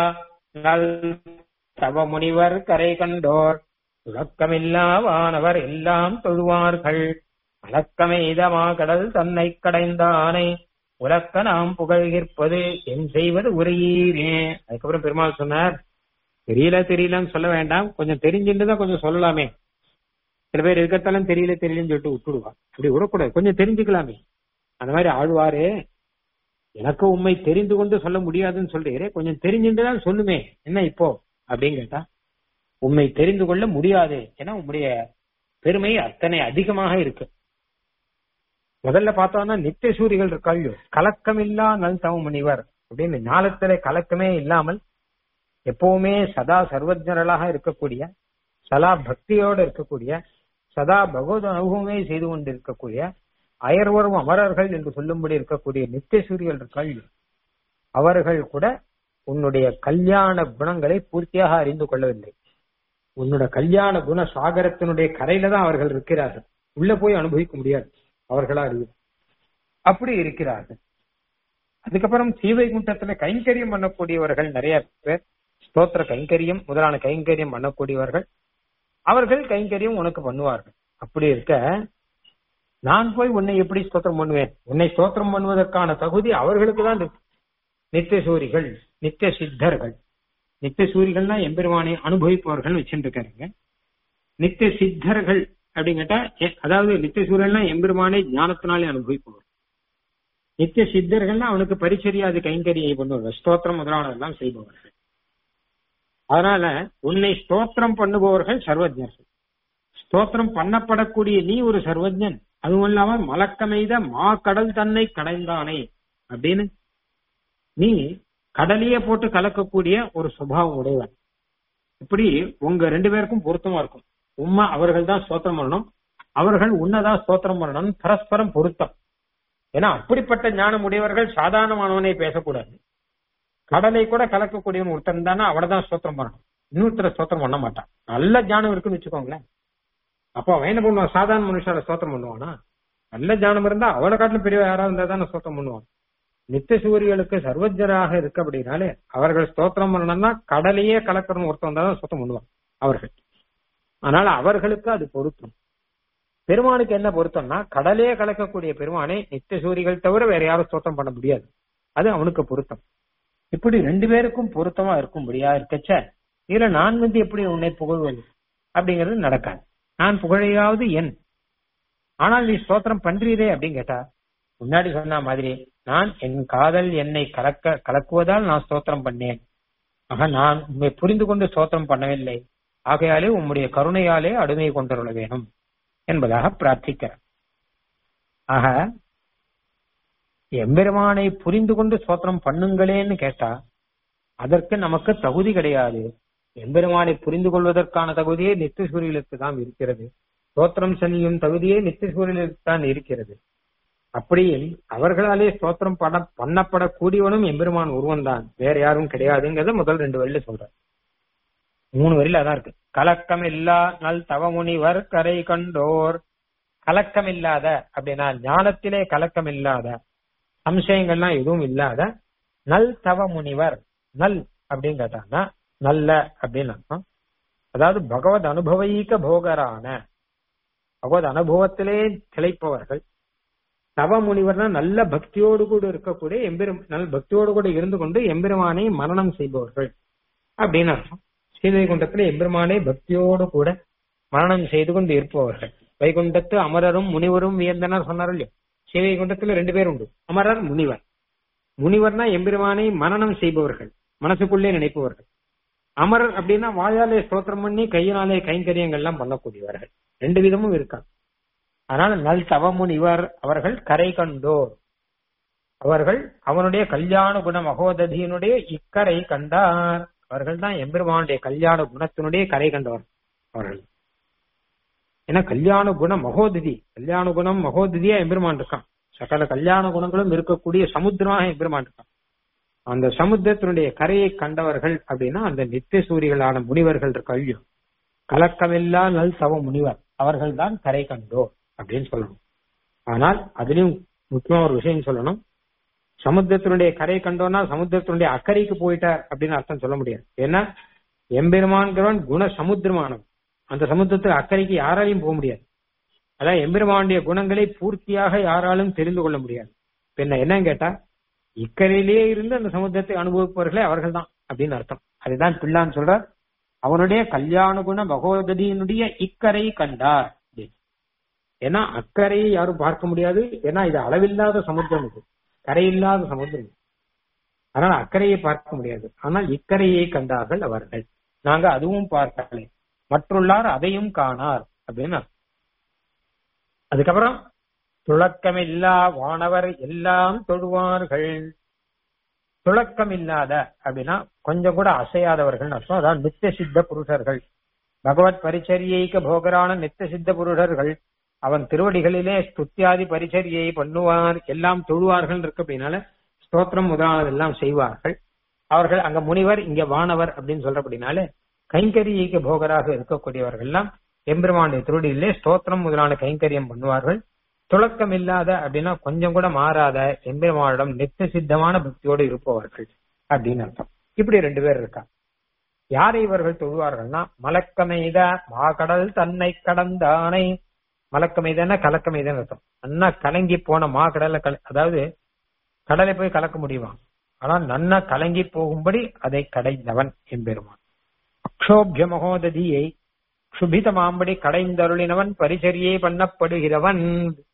தவ முனிவர் கரை கண்டோர் துலக்கமில்லா வானவர் எல்லாம் தொழுவார்கள் அலக்கமெய்தமா கடல் தன்னை கடைந்தானை உலக்க நாம் புகழ்கிற்பது என் செய்வது உரையீரே அதுக்கப்புறம் பெருமாள் சொன்னார் தெரியல தெரியலன்னு சொல்ல வேண்டாம் கொஞ்சம் தெரிஞ்சுட்டு தான் கொஞ்சம் சொல்லலாமே சில பேர் இருக்கத்தாலும் தெரியல தெரியலன்னு சொல்லிட்டு விட்டுடுவா அப்படி விடக்கூடாது கொஞ்சம் தெரிஞ்சுக்கலாமே அந்த மாதிரி ஆழ்வாரு எனக்கு உண்மை தெரிந்து கொண்டு சொல்ல முடியாதுன்னு சொல்றீரே கொஞ்சம் தெரிஞ்சுட்டு தான் சொல்லுமே என்ன இப்போ அப்படின்னு கேட்டா உண்மை தெரிந்து கொள்ள முடியாது ஏன்னா உங்களுடைய பெருமை அத்தனை அதிகமாக இருக்கு முதல்ல பார்த்தோம்னா நித்திய சூரிகள் இருக்காள் கலக்கமில்லா நல் தவ முனிவர் அப்படின்னு ஞானத்திலே கலக்கமே இல்லாமல் எப்பவுமே சதா சர்வஜனர்களாக இருக்கக்கூடிய சதா பக்தியோடு இருக்கக்கூடிய சதா பகவத் அனுபவமே செய்து கொண்டு இருக்கக்கூடிய அயர்வரும் அமரர்கள் என்று சொல்லும்படி இருக்கக்கூடிய நித்திய சூரியர்கள் இருக்காள் அவர்கள் கூட உன்னுடைய கல்யாண குணங்களை பூர்த்தியாக அறிந்து கொள்ளவில்லை உன்னோட கல்யாண குண சாகரத்தினுடைய கரையில தான் அவர்கள் இருக்கிறார்கள் உள்ள போய் அனுபவிக்க முடியாது அவர்களா அறிவு அப்படி இருக்கிறார்கள் அதுக்கப்புறம் சீவைகுண்டத்துல கைங்கரியம் பண்ணக்கூடியவர்கள் நிறைய பேர் ஸ்தோத்திர கைங்கரியம் முதலான கைங்கரியம் பண்ணக்கூடியவர்கள் அவர்கள் கைங்கரியம் உனக்கு பண்ணுவார்கள் அப்படி இருக்க நான் போய் உன்னை எப்படி ஸ்தோத்திரம் பண்ணுவேன் உன்னை ஸ்தோத்திரம் பண்ணுவதற்கான தகுதி அவர்களுக்கு தான் இருக்கு நித்திய சூரிகள் நித்திய சித்தர்கள் நித்திய சூரிகள்னா எம்பெருமானை அனுபவிப்பவர்கள் வச்சுட்டு இருக்காருங்க நித்திய சித்தர்கள் அப்படின்னு கேட்டா அதாவது நித்திய சூரியல்னா எம்பெருமானை ஞானத்தினாலே அனுபவிப்பவர் நித்திய சித்தர்கள்னா அவனுக்கு பரிச்சரியாது கைங்கரியை பண்ணுவார்கள் ஸ்தோத்திரம் முதலானதெல்லாம் செய்பவர்கள் அதனால உன்னை ஸ்தோத்திரம் பண்ணுபவர்கள் சர்வஜர்கள் ஸ்தோத்திரம் பண்ணப்படக்கூடிய நீ ஒரு சர்வஜன் அதுவும் இல்லாம மலக்கமைத மா கடல் தன்னை கடைந்தானே அப்படின்னு நீ கடலையே போட்டு கலக்கக்கூடிய ஒரு சுபாவம் உடையவன் இப்படி உங்க ரெண்டு பேருக்கும் பொருத்தமா இருக்கும் உண்மை அவர்கள் தான் ஸ்தோத்திரம் பண்ணணும் அவர்கள் உன்னதான் ஸ்தோத்திரம் பண்ணணும் பரஸ்பரம் பொருத்தம் ஏன்னா அப்படிப்பட்ட ஞானம் உடையவர்கள் சாதாரணமானவனை பேசக்கூடாது கடலை கூட கலக்கக்கூடியவன் ஒருத்தன் தானே அவனை தான் ஸ்தோத்திரம் பண்ணணும் இன்னொருத்தர ஸ்தோத்திரம் பண்ண மாட்டான் நல்ல ஞானம் இருக்குன்னு வச்சுக்கோங்களேன் அப்போ அவன் என்ன பண்ணுவான் சாதாரண மனுஷால ஸ்தோத்திரம் பண்ணுவானா நல்ல ஞானம் இருந்தா அவனை காட்டிலும் பெரிய யாராவது இருந்தா தானே ஸ்தோத்திரம் பண்ணுவான் நித்திய சூரியர்களுக்கு சர்வஜராக இருக்கு அப்படின்னாலே அவர்கள் ஸ்தோத்திரம் பண்ணணும்னா கடலையே கலக்கணும் ஒருத்தன் தான் சுத்தம் பண்ணுவான் அவர்கள் அதனால அவர்களுக்கு அது பொருத்தம் பெருமானுக்கு என்ன பொருத்தம்னா கடலையே கலக்கக்கூடிய பெருமானை நித்திய சூரிகள் தவிர வேற யாரும் ஸ்தோத்திரம் பண்ண முடியாது அது அவனுக்கு பொருத்தம் இப்படி ரெண்டு பேருக்கும் பொருத்தமா இருக்கும்படியா இருக்கச்ச இதுல நான் வந்து எப்படி உன்னை புகழ்வது அப்படிங்கிறது நடக்காது நான் புகழையாவது என் ஆனால் நீ ஸ்தோத்திரம் பண்றீரே அப்படின்னு கேட்டா முன்னாடி சொன்ன மாதிரி நான் என் காதல் என்னை கலக்க கலக்குவதால் நான் ஸ்தோத்திரம் பண்ணேன் ஆக நான் உண்மை புரிந்து கொண்டு ஸ்தோத்திரம் பண்ணவில்லை ஆகையாலே உம்முடைய கருணையாலே அடிமை கொண்டருள வேணும் என்பதாக பிரார்த்திக்கிறார் ஆக எம்பெருமானை புரிந்து கொண்டு ஸ்தோத்திரம் பண்ணுங்களேன்னு கேட்டா அதற்கு நமக்கு தகுதி கிடையாது எம்பெருமானை புரிந்து கொள்வதற்கான தகுதியே நித்திய சூரியலுக்கு தான் இருக்கிறது ஸ்தோத்திரம் செய்யும் தகுதியே நித்திய சூரியலுக்கு தான் இருக்கிறது அப்படி அவர்களாலே ஸ்தோத்திரம் பண்ண பண்ணப்படக்கூடியவனும் எம்பெருமான் ஒருவன் தான் வேற யாரும் கிடையாதுங்கிறத முதல் ரெண்டு வரியில சொல்றார் மூணு வரியில அதான் இருக்கு கலக்கம் இல்லா நல் தவமுனிவர் கரை கண்டோர் கலக்கம் இல்லாத அப்படின்னா ஞானத்திலே கலக்கம் இல்லாத சம்சயங்கள்லாம் எதுவும் இல்லாத நல் தவ முனிவர் நல் அப்படின்னு கேட்டாங்கன்னா நல்ல அப்படின்னு அர்த்தம் அதாவது பகவத் அனுபவீக போகரான பகவத் அனுபவத்திலே திளைப்பவர்கள் தவ முனிவர்னா நல்ல பக்தியோடு கூட இருக்கக்கூடிய எம்பெரும் நல்ல பக்தியோடு கூட இருந்து கொண்டு எம்பெருமானை மரணம் செய்பவர்கள் அப்படின்னு அர்த்தம் ஸ்ரீவைகுண்டத்துல எம்பெருமானை பக்தியோடு கூட மரணம் செய்து கொண்டு இருப்பவர்கள் வைகுண்டத்து அமரரும் முனிவரும் வியந்தனர் சொன்னார் இல்லையோ ஸ்ரீவைகுண்டத்துல ரெண்டு பேர் உண்டு அமரர் முனிவர் முனிவர்னா எம்பெருமானை மரணம் செய்பவர்கள் மனசுக்குள்ளே நினைப்பவர்கள் அமரர் அப்படின்னா வாயாலே ஸ்தோத்திரம் பண்ணி கையினாலே கைங்கரியங்கள்லாம் பண்ணக்கூடியவர்கள் ரெண்டு விதமும் இருக்காங்க அதனால நல் தவமுனிவர் அவர்கள் கரை கண்டோர் அவர்கள் அவனுடைய கல்யாண குண மகோததியினுடைய இக்கரை கண்டார் அவர்கள் தான் எம்பெருமானுடைய கல்யாண குணத்தினுடைய கரை கண்டவர் அவர்கள் ஏன்னா கல்யாண குண மகோததி கல்யாண குணம் மகோததியா எம்பெருமான் இருக்கான் சகல கல்யாண குணங்களும் இருக்கக்கூடிய சமுத்திரமாக எம்பெருமான் இருக்கான் அந்த சமுத்திரத்தினுடைய கரையை கண்டவர்கள் அப்படின்னா அந்த நித்திய சூரிகளான முனிவர்கள் கல்வி கலக்கமில்லா நல் தவ முனிவர் அவர்கள் தான் கரை கண்டோர் அப்படின்னு சொல்லணும் ஆனால் அதுலயும் முக்கியமா ஒரு விஷயம் சொல்லணும் சமுத்திரத்தினுடைய கரை கண்டோம்னா சமுத்திரத்தினுடைய அக்கறைக்கு போயிட்டார் அப்படின்னு அர்த்தம் சொல்ல முடியாது ஏன்னா எம்பெருமான்கிறவன் குண சமுத்திரமானவன் அந்த சமுத்திரத்துக்கு அக்கறைக்கு யாராலையும் போக முடியாது அதான் எம்பெருமானுடைய குணங்களை பூர்த்தியாக யாராலும் தெரிந்து கொள்ள முடியாது பின்ன என்னன்னு கேட்டா இக்கரையிலேயே இருந்து அந்த சமுத்திரத்தை அனுபவிப்பவர்களே அவர்கள் தான் அப்படின்னு அர்த்தம் அதுதான் பிள்ளான்னு சொல்றார் அவனுடைய கல்யாண குண பகவதியினுடைய இக்கரை கண்டார் அப்படின்னு. ஏன்னா அக்கறையை யாரும் பார்க்க முடியாது ஏன்னா இது அளவில்லாத சமுத்திரம் இது கரையில்லாத சமுத்திரம் இது. அதனால அக்கறையை பார்க்க முடியாது ஆனால் இக்கரையை கண்டார்கள் அவர்கள் நாங்க அதுவும் பார்க்கலை மற்றுள்ளார் அதையும் காணார் அப்படின்னு அர்த்தம். அதுக்கப்புறம் துளக்கமில்லா வானவர் எல்லாம் தொழுவார்கள் துளக்கம் இல்லாத அப்படின்னா கொஞ்சம் கூட அசையாதவர்கள் அர்த்தம் அதாவது நித்திய சித்த புருஷர்கள் பகவத் பரிச்சரியைக்கு போகரான நித்திய சித்த புருஷர்கள் அவன் திருவடிகளிலே ஸ்துத்தியாதி பரிச்சரியை பண்ணுவார் எல்லாம் தொழுவார்கள் இருக்கு அப்படின்னால ஸ்தோத்திரம் முதலானதெல்லாம் செய்வார்கள் அவர்கள் அங்க முனிவர் இங்க வானவர் அப்படின்னு சொல்றபடினால கைங்கரியைக்கு போகராக இருக்கக்கூடியவர்கள் எல்லாம் எம்பெருமானுடைய திருவடியிலே ஸ்தோத்திரம் முதலான கைங்கரியம் பண்ணுவார்கள் துளக்கம் இல்லாத அப்படின்னா கொஞ்சம் கூட மாறாத எம்பெருமானிடம் நித்திய சித்தமான பக்தியோடு இருப்பவர்கள் அப்படின்னு அர்த்தம் இப்படி ரெண்டு பேர் இருக்கா யாரை இவர்கள் தொழுவார்கள்னா மலக்கமெய்த மாகடல் தன்னை கடந்தானை மலக்கமெய்தன்னா கலக்கமெய்தன்னு அர்த்தம் அண்ணா கலங்கி போன மா கடலை கல அதாவது கடலை போய் கலக்க முடியுமா ஆனால் நன்னா கலங்கி போகும்படி அதை கடைந்தவன் எம்பெருமான் அக்ஷோபிய மகோததியை சுபித மாம்படி கடைந்தருளினவன் பரிசரியை பண்ணப்படுகிறவன்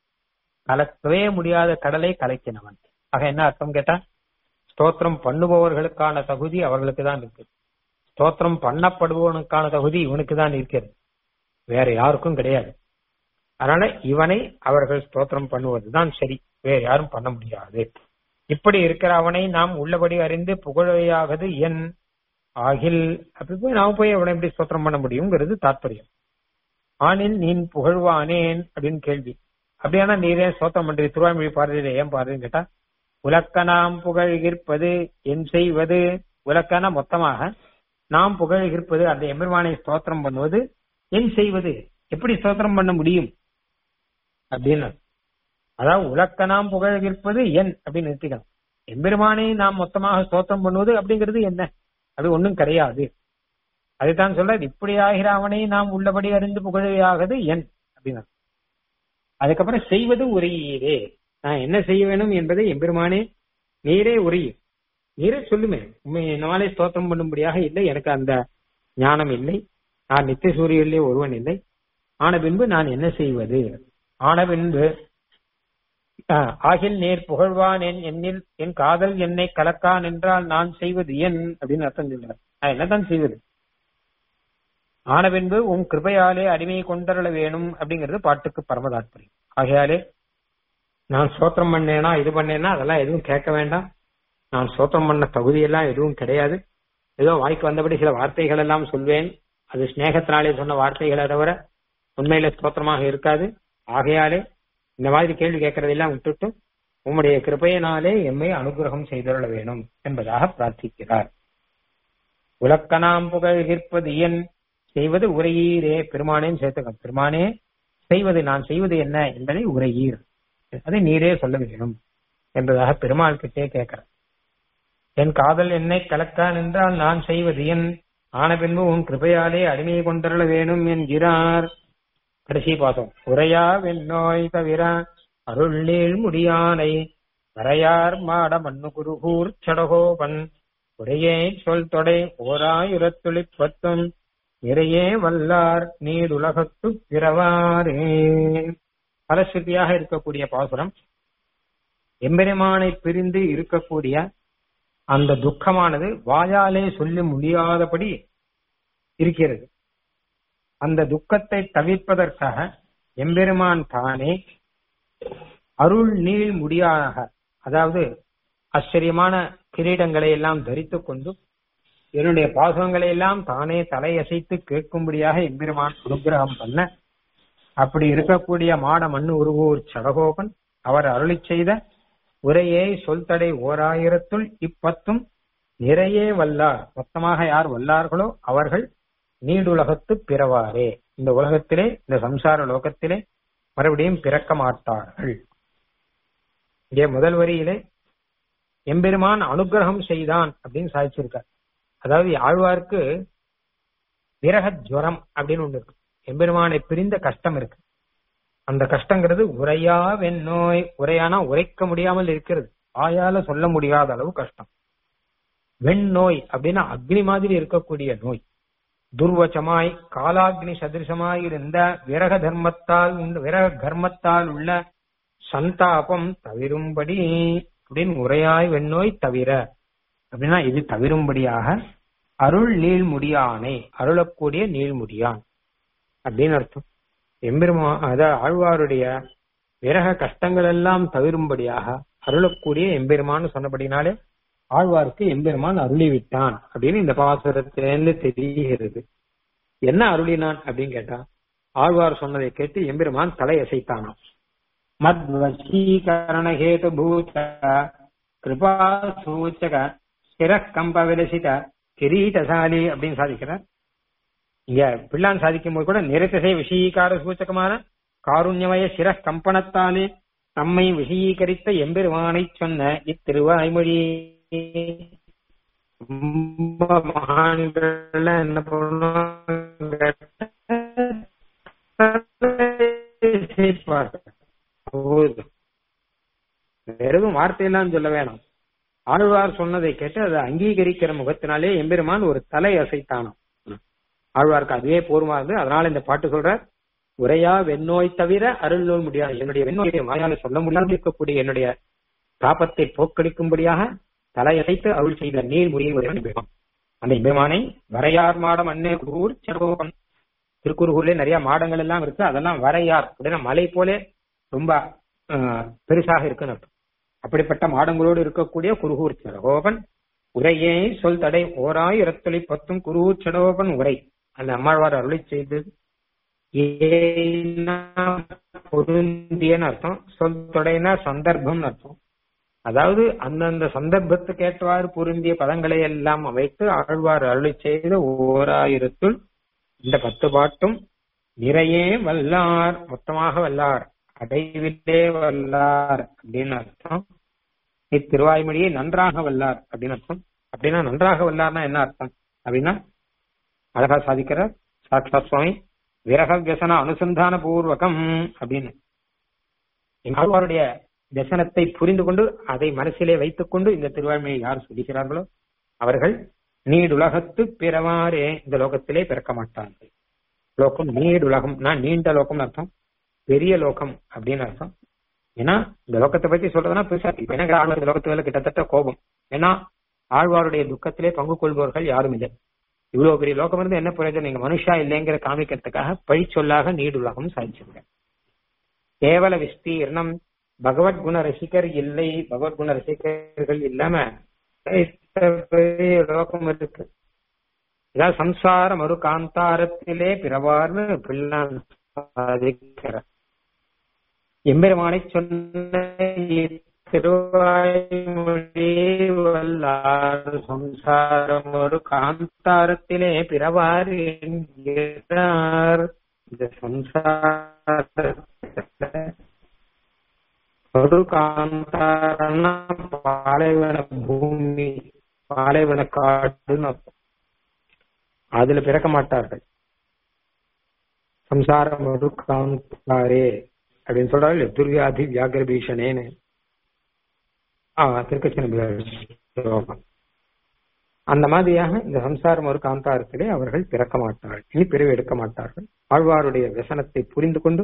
கலக்கவே முடியாத கடலை கலக்கினவன் ஆக என்ன அர்த்தம் கேட்டா ஸ்தோத்திரம் பண்ணுபவர்களுக்கான தகுதி அவர்களுக்கு தான் இருக்கு ஸ்தோத்திரம் பண்ணப்படுபவனுக்கான தகுதி இவனுக்கு தான் இருக்கிறது வேற யாருக்கும் கிடையாது அதனால இவனை அவர்கள் ஸ்தோத்திரம் பண்ணுவதுதான் சரி வேற யாரும் பண்ண முடியாது இப்படி இருக்கிற அவனை நாம் உள்ளபடி அறிந்து புகழையாவது என் ஆகில் அப்படி போய் நாம் போய் அவனை எப்படி ஸ்தோத்திரம் பண்ண முடியுங்கிறது தாற்பயம் ஆனில் நீன் புகழ்வானேன் அப்படின்னு கேள்வி அப்படியானா நீரே ஸ்தோத்திரம் பண்றீங்க திருவாய்மொழி பாடுறீங்க ஏன் பாடுறீன்னு கேட்டா உலக்கனாம் புகழ்கிற்பது என் செய்வது உலக்கன மொத்தமாக நாம் புகழ்கிற்பது அந்த எம்பெருமானை ஸ்தோத்திரம் பண்ணுவது என் செய்வது எப்படி ஸ்தோத்திரம் பண்ண முடியும் அப்படின்னு அதாவது உலக்கனாம் புகழ்கிற்பது என் அப்படின்னு நிறுத்திக்கலாம் எம்பெருமானை நாம் மொத்தமாக ஸ்தோத்திரம் பண்ணுவது அப்படிங்கிறது என்ன அது ஒண்ணும் கிடையாது அதுதான் சொல்ற இப்படி ஆகிற அவனை நாம் உள்ளபடி அறிந்து புகழையாகது என் அப்படின்னு அதுக்கப்புறம் செய்வது உரையீரே நான் என்ன செய்ய வேணும் என்பதை எம்பெருமானே நீரே உரையும் நீரே சொல்லுமே உண்மை என்னாலே ஸ்தோத்திரம் பண்ணும்படியாக இல்லை எனக்கு அந்த ஞானம் இல்லை நான் நித்திய சூரியனிலே ஒருவன் இல்லை ஆன பின்பு நான் என்ன செய்வது ஆன பின்பு ஆஹ், ஆகில் நேர் புகழ்வான் என் என்னில் என் காதல் என்னை கலக்கான் என்றால் நான் செய்வது என் அப்படின்னு அர்த்தம் சொல்றார் நான் என்னதான் செய்வது ஆன பின்பு உன் கிருபையாலே அடிமையை கொண்டருள வேணும் அப்படிங்கிறது பாட்டுக்கு பரம தாற்பயம் ஆகையாலே நான் சோத்திரம் பண்ணேனா இது பண்ணேனா அதெல்லாம் எதுவும் கேட்க வேண்டாம் நான் சோத்திரம் பண்ண தகுதியெல்லாம் எதுவும் கிடையாது ஏதோ வாய்க்கு வந்தபடி சில வார்த்தைகள் எல்லாம் சொல்வேன் அது ஸ்நேகத்தினாலே சொன்ன வார்த்தைகளை தவிர உண்மையில ஸ்தோத்திரமாக இருக்காது ஆகையாலே இந்த மாதிரி கேள்வி கேட்கறதெல்லாம் விட்டுட்டு உம்முடைய கிருபையினாலே எம்மை அனுகிரகம் செய்தருள வேணும் என்பதாக பிரார்த்திக்கிறார் உலக்கனாம் புகழ்கிற்பது என் செய்வது உரையீரே பெருமானேன்னு சேர்த்துக்க பெருமானே செய்வது நான் செய்வது என்ன என்பதை உரையீர் அதை நீரே சொல்ல வேணும் என்பதாக பெருமாள் கிட்டே கேட்கிறார் என் காதல் என்னை கலக்கான் என்றால் நான் செய்வது என் ஆன பின்பு உன் கிருபையாலே அடிமையை கொண்டருள வேணும் என்கிறார் கடைசி பாசம் உரையா வெண்ணோய் தவிர அருள்நீள் முடியானை வரையார் மாட மண்ணு குருகூர் சடகோபன் உரையே சொல் தொடை ஓராயிரத்துளிப்பத்தும் நிறையே வல்லார் நீடுலகத்து பிறவாரே பலஸ்ருதியாக இருக்கக்கூடிய பாசுரம் எம்பெருமானை பிரிந்து இருக்கக்கூடிய அந்த துக்கமானது வாயாலே சொல்லி முடியாதபடி இருக்கிறது அந்த துக்கத்தை தவிர்ப்பதற்காக எம்பெருமான் தானே அருள் நீள் முடியாக அதாவது ஆச்சரியமான கிரீடங்களை எல்லாம் தரித்துக் கொண்டு என்னுடைய பாசங்களை எல்லாம் தானே தலையசைத்து கேட்கும்படியாக எம்பெருமான் அனுகிரகம் பண்ண அப்படி இருக்கக்கூடிய மாட மண்ணு உருவூர் சடகோபன் அவர் அருளி செய்த உரையே சொல்தடை ஓராயிரத்துள் இப்பத்தும் நிறைய வல்லார் மொத்தமாக யார் வல்லார்களோ அவர்கள் நீடுலகத்து பிறவாரே இந்த உலகத்திலே இந்த சம்சார லோகத்திலே மறுபடியும் பிறக்க மாட்டார்கள் இங்கே முதல் வரியிலே எம்பெருமான் அனுகிரகம் செய்தான் அப்படின்னு சாதிச்சிருக்கார் அதாவது ஆழ்வார்க்கு விரக ஜுவரம் அப்படின்னு ஒண்ணு இருக்கு எம்பெருமானை பிரிந்த கஷ்டம் இருக்கு அந்த கஷ்டங்கிறது உரையா வெண்ணோய் உரையானா உரைக்க முடியாமல் இருக்கிறது ஆயால சொல்ல முடியாத அளவு கஷ்டம் வெண்ணோய் அப்படின்னா அக்னி மாதிரி இருக்கக்கூடிய நோய் துர்வச்சமாய் காலாக்னி சதிருஷமாய் இருந்த விரக தர்மத்தால் விரக கர்மத்தால் உள்ள சந்தாபம் தவிரும்படி அப்படின்னு உரையாய் வெண்ணோய் தவிர அப்படின்னா இது தவிரும்படியாக அருள் நீள்முடியானை அருளக்கூடிய நீள்முடியான் அப்படின்னு அர்த்தம் எம்பெருமா அத ஆழ்வாருடைய விரக கஷ்டங்கள் எல்லாம் தவிரும்படியாக அருளக்கூடிய எம்பெருமான்னு சொன்னபடினாலே ஆழ்வாருக்கு எம்பெருமான் அருளிவிட்டான் அப்படின்னு இந்த பாசுரத்திலிருந்து தெரிகிறது என்ன அருளினான் அப்படின்னு கேட்டா ஆழ்வார் சொன்னதை கேட்டு எம்பெருமான் தலையசைத்தானாம் மத்வசீகரண ஹேது பூத கிருபா சூச்சக ஸ்திரக்கம்ப விலசித கிரீடசாலி அப்படின்னு சாதிக்கிறார் இங்க பிள்ளான் சாதிக்கும் போது கூட நிறத்திசை விஷயீகார சூச்சகமான காருண்யமய சிர கம்பனத்தாலே நம்மை விஷயீகரித்த எம்பெருமானை சொன்ன இத்திருவாய்மொழி ரொம்ப மகான்கள் என்ன பண்ணுவாங்க வெறும் வார்த்தையெல்லாம் சொல்ல வேணாம் ஆழ்வார் சொன்னதை கேட்டு அதை அங்கீகரிக்கிற முகத்தினாலே எம்பெருமான் ஒரு தலை அசைத்தானாம் ஆழ்வார்க்கு அதுவே போருமா இருந்து அதனால இந்த பாட்டு சொல்ற உரையா வெண்ணோய் தவிர அருள் நூல் முடியாது என்னுடைய வெண்ணோயை வாயால சொல்ல முடியாமல் இருக்கக்கூடிய என்னுடைய தாபத்தை போக்கடிக்கும்படியாக தலையசைத்து அருள் செய்த நீர் முடியை அந்த எம்பெருமானை வரையார் மாடம் அன்னே குருகூர் செருகோபன் திருக்குறுகூர்ல நிறைய மாடங்கள் எல்லாம் இருக்கு அதெல்லாம் வரையார் அப்படின்னா மலை போலே ரொம்ப பெருசாக இருக்குன்னு அர்த்தம் அப்படிப்பட்ட மாடங்களோடு இருக்கக்கூடிய குருகூர் சடகோபன் உரையே சொல் தடை ஓராயிரத்தொலை பத்தும் குருகூர் சடகோபன் உரை அந்த அம்மாழ்வார் அருளை செய்தது பொருந்தியன்னு அர்த்தம் சொல் தொடைனா சந்தர்ப்பம்னு அர்த்தம் அதாவது அந்தந்த சந்தர்ப்பத்துக்கு ஏற்றவாறு பொருந்திய பதங்களை எல்லாம் வைத்து ஆழ்வார் அருளை செய்த ஓராயிரத்துள் இந்த பத்து பாட்டும் நிறையே வல்லார் மொத்தமாக வல்லார் அடைவிலே வல்லார் அப்படின்னு அர்த்தம் இத்திருவாய்மொழியை நன்றாக வல்லார் அப்படின்னு அர்த்தம் அப்படின்னா நன்றாக வல்லார்னா என்ன அர்த்தம் அப்படின்னா அழகா சாதிக்கிறார் சாட்சாத் சுவாமி விரக வியசன அனுசந்தான பூர்வகம் அப்படின்னு ஆழ்வாருடைய தசனத்தை புரிந்து கொண்டு அதை மனசிலே வைத்துக் கொண்டு இந்த திருவாய்மையை யார் சொல்லுகிறார்களோ அவர்கள் நீடுலகத்து பிறவாறே இந்த லோகத்திலே பிறக்க மாட்டார்கள் லோகம் நீடுலகம் நான் நீண்ட லோகம் அர்த்தம் பெரிய லோகம் அப்படின்னு அர்த்தம் ஏன்னா இந்த லோகத்தை பத்தி சொல்றதுன்னா பெருசா இப்ப என்ன ஆழ்வார் இந்த லோகத்து மேல கிட்டத்தட்ட கோபம் ஏன்னா ஆழ்வாருடைய துக்கத்திலே பங்கு கொள்பவர்கள் யாரும் இல்லை இவ்வளவு பெரிய லோகம் இருந்து என்ன பிரயோஜனம் நீங்க மனுஷா இல்லைங்கிற காமிக்கிறதுக்காக பழி சொல்லாக நீடுலகம் சாதிச்சிருக்க கேவல விஸ்தீர்ணம் பகவத் குண ரசிகர் இல்லை பகவத் குண ரசிகர்கள் இல்லாம பெரிய லோகம் இருக்கு ஏதாவது சம்சாரம் ஒரு காந்தாரத்திலே பிறவார்னு பிள்ளான் சாதிக்கிறார் எம்பெருமானை சொன்ன திருவாய்மொழி வல்லார் சம்சாரம் ஒரு காந்தாரத்திலே பிறவார் என்கிறார் இந்த சம்சார ஒரு காந்தாரன பாலைவன பூமி பாலைவன காடுன்னு அதுல பிறக்க மாட்டார்கள் சம்சாரம் ஒரு காந்தாரே அப்படின்னு சொல்றாரு துர்வியாதி வியாகர பீஷணேன்னு திருக்கச்சன அந்த மாதிரியாக இந்த சம்சாரம் ஒரு காந்தாரத்திலே அவர்கள் பிறக்க மாட்டார்கள் இனி பிறகு எடுக்க மாட்டார்கள் ஆழ்வாருடைய व्यसனத்தை புரிந்து கொண்டு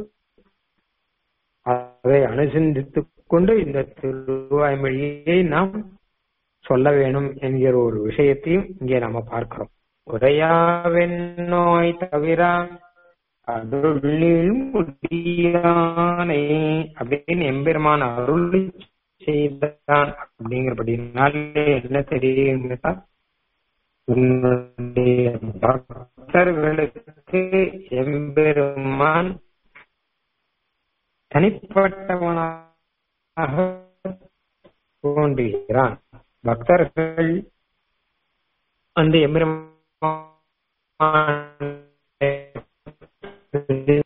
அதை அனுசந்தித்துக் கொண்டு இந்த திருவாய்மொழியை நாம் சொல்ல வேணும் என்கிற ஒரு விஷயத்தையும் இங்கே நாம பார்க்கிறோம் உரையாவென்னோய் தவிர அருளில் முடியானே அப்படின்னு எம்பெருமான் அருள் செய்தான் அப்படிங்கிறபடினாலே என்ன தெரியும் உன்னுடைய பக்தர்களுக்கு எம்பெருமான் தனிப்பட்டவனாக தோன்றுகிறான் பக்தர்கள் வந்து எம்பெருமான்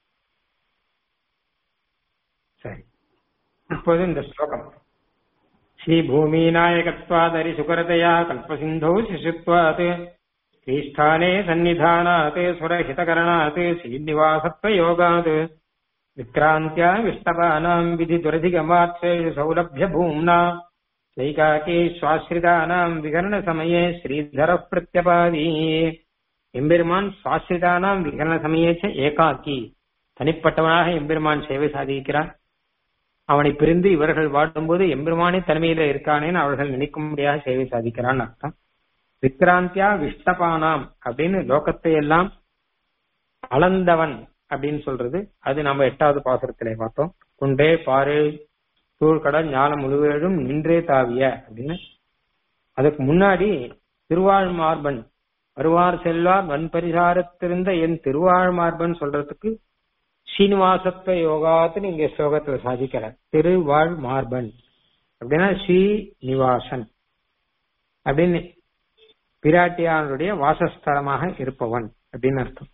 சரி இப்போது இந்த ஸ்லோகம் ஸ்ரீ பூமி நாயகத்வாதரி சுகரதயா கல்பசிந்தௌ சிசுத்வாத் ஸ்ரீஸ்தானே சந்நிதானாத் சுரஹிதகரணாத் ஸ்ரீநிவாசத்வயோகாத் விக்ராந்தியா விஷ்டபானாம் விதி துரதிகமாத்ரேஷு சௌலभ्य பூம்னா சைகாக்கி சுவாசிரிதானாம் விகரண சமயே ஸ்ரீதர பிரத்யபாதி எம்பெருமான் சுவாசிரிதானாம் விகரண சமயேச்ச ஏகாக்கி தனிப்பட்டவனாக எம்பெருமான் சேவை சாதிக்கிறான் அவனை பிரிந்து இவர்கள் வாடும்போது எம்பெருமானே தலைமையில இருக்கானேன்னு அவர்கள் நினைக்கும்படியாக சேவை சாதிக்கிறான்னு அர்த்தம் விக்ராந்தியா விஷ்டபானாம் அப்படின்னு லோகத்தை எல்லாம் அளந்தவன் அப்படின்னு சொல்றது அது நம்ம எட்டாவது பாசுரத்திலே பார்த்தோம் குண்டே பாரு தூள்கடல் ஞானம் முழுவேழும் நின்றே தாவிய அப்படின்னு அதுக்கு முன்னாடி திருவாழ் மார்பன் வருவார் செல்வார் வன்பரிசாரத்திருந்த என் திருவாழ் மார்பன் சொல்றதுக்கு ஸ்ரீனிவாசத்துவ யோகாத்துன்னு இங்க ஸ்லோகத்துல சாதிக்கிறார் திருவாழ் மார்பன் அப்படின்னா ஸ்ரீ நிவாசன் அப்படின்னு பிராட்டியாருடைய வாசஸ்தலமாக இருப்பவன் அப்படின்னு அர்த்தம்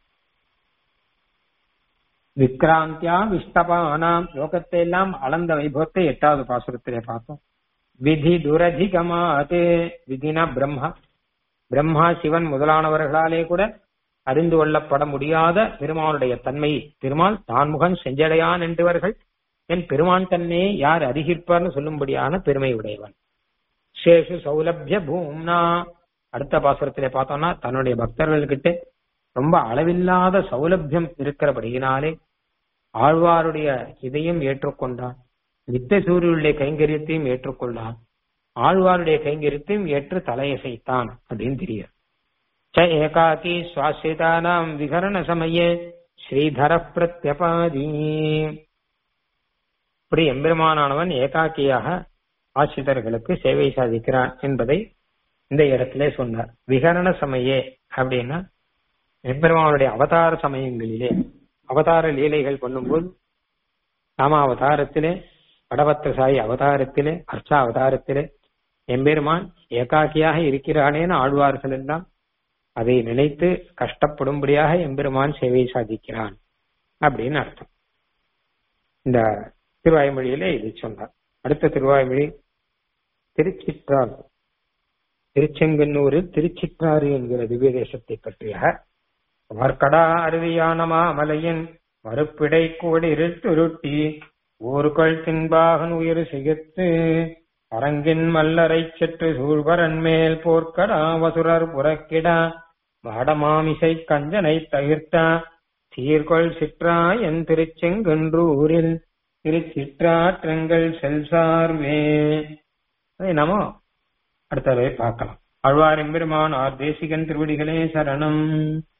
விக்ராந்தியா விஷ்டபானாம் லோகத்தை எல்லாம் அளந்த வைபவத்தை எட்டாவது பாசுரத்திலே பார்த்தோம் விதி துரதிகமாது விதினா பிரம்மா பிரம்மா சிவன் முதலானவர்களாலே கூட அறிந்து கொள்ளப்பட முடியாத பெருமானுடைய தன்மை பெருமாள் தான்முகன் செஞ்சடையான் என்றவர்கள் என் பெருமான் தன்னே யார் அறிகிற்பார்னு சொல்லும்படியான பெருமை உடையவன் சேஷு சௌலபிய பூம்னா அடுத்த பாசுரத்திலே பார்த்தோம்னா தன்னுடைய பக்தர்கள்கிட்ட ரொம்ப அளவில்லாத சௌலபியம் இருக்கிறபடியினாலே ஆழ்வாருடைய இதையும் ஏற்றுக்கொண்டான் நித்த சூரியனுடைய கைங்கரியத்தையும் ஏற்றுக்கொண்டான் ஆழ்வாருடைய கைங்கரியத்தையும் ஏற்று தலையசைத்தான் அப்படின்னு தெரியும் ச ஏகாக்கி சுவாசிதானாம் விகரண சமயே ஸ்ரீதர பிரத்யபாதி இப்படி எம்பெருமானானவன் ஏகாக்கியாக ஆசிரியர்களுக்கு சேவை சாதிக்கிறான் என்பதை இந்த இடத்திலே சொன்னார் விகரண சமயே அப்படின்னா எம்பெருமானுடைய அவதார சமயங்களிலே அவதார லீலைகள் பண்ணும்போது ராம அவதாரத்திலே வடபத்திரசாயி அவதாரத்திலே அர்ச்சா அவதாரத்திலே எம்பெருமான் ஏகாக்கியாக இருக்கிறானேன்னு ஆழ்வார்கள் எல்லாம் அதை நினைத்து கஷ்டப்படும்படியாக எம்பெருமான் சேவை சாதிக்கிறான் அப்படின்னு அர்த்தம் இந்த திருவாய்மொழியிலே இதை சொன்னார் அடுத்த திருவாய்மொழி திருச்சிற்றால் திருச்செங்கன்னூரில் திருச்சிற்றாறு என்கிற திவ்ய தேசத்தை பற்றிய வர்க்கடா அருவியான மாமலையின் மறுப்பிடை கூடிரில் துருட்டி ஊர்கள் தின்பாகன் உயிர் சிகித்து அரங்கின் மல்லரை செற்று சூழ்வரன் மேல் போர்க்கடா வசுரர் புறக்கிடா வாடமாமிசை கஞ்சனை தவிர்த்த சீர்கொள் சிற்றா என் திருச்செங்கன்றூரில் திருச்சிற்றாற்றங்கள் செல்சார்வே அதை நாம அடுத்தவை பார்க்கலாம் ஆழ்வார் எம்பெருமான் ஆர் தேசிகன் திருவடிகளே சரணம்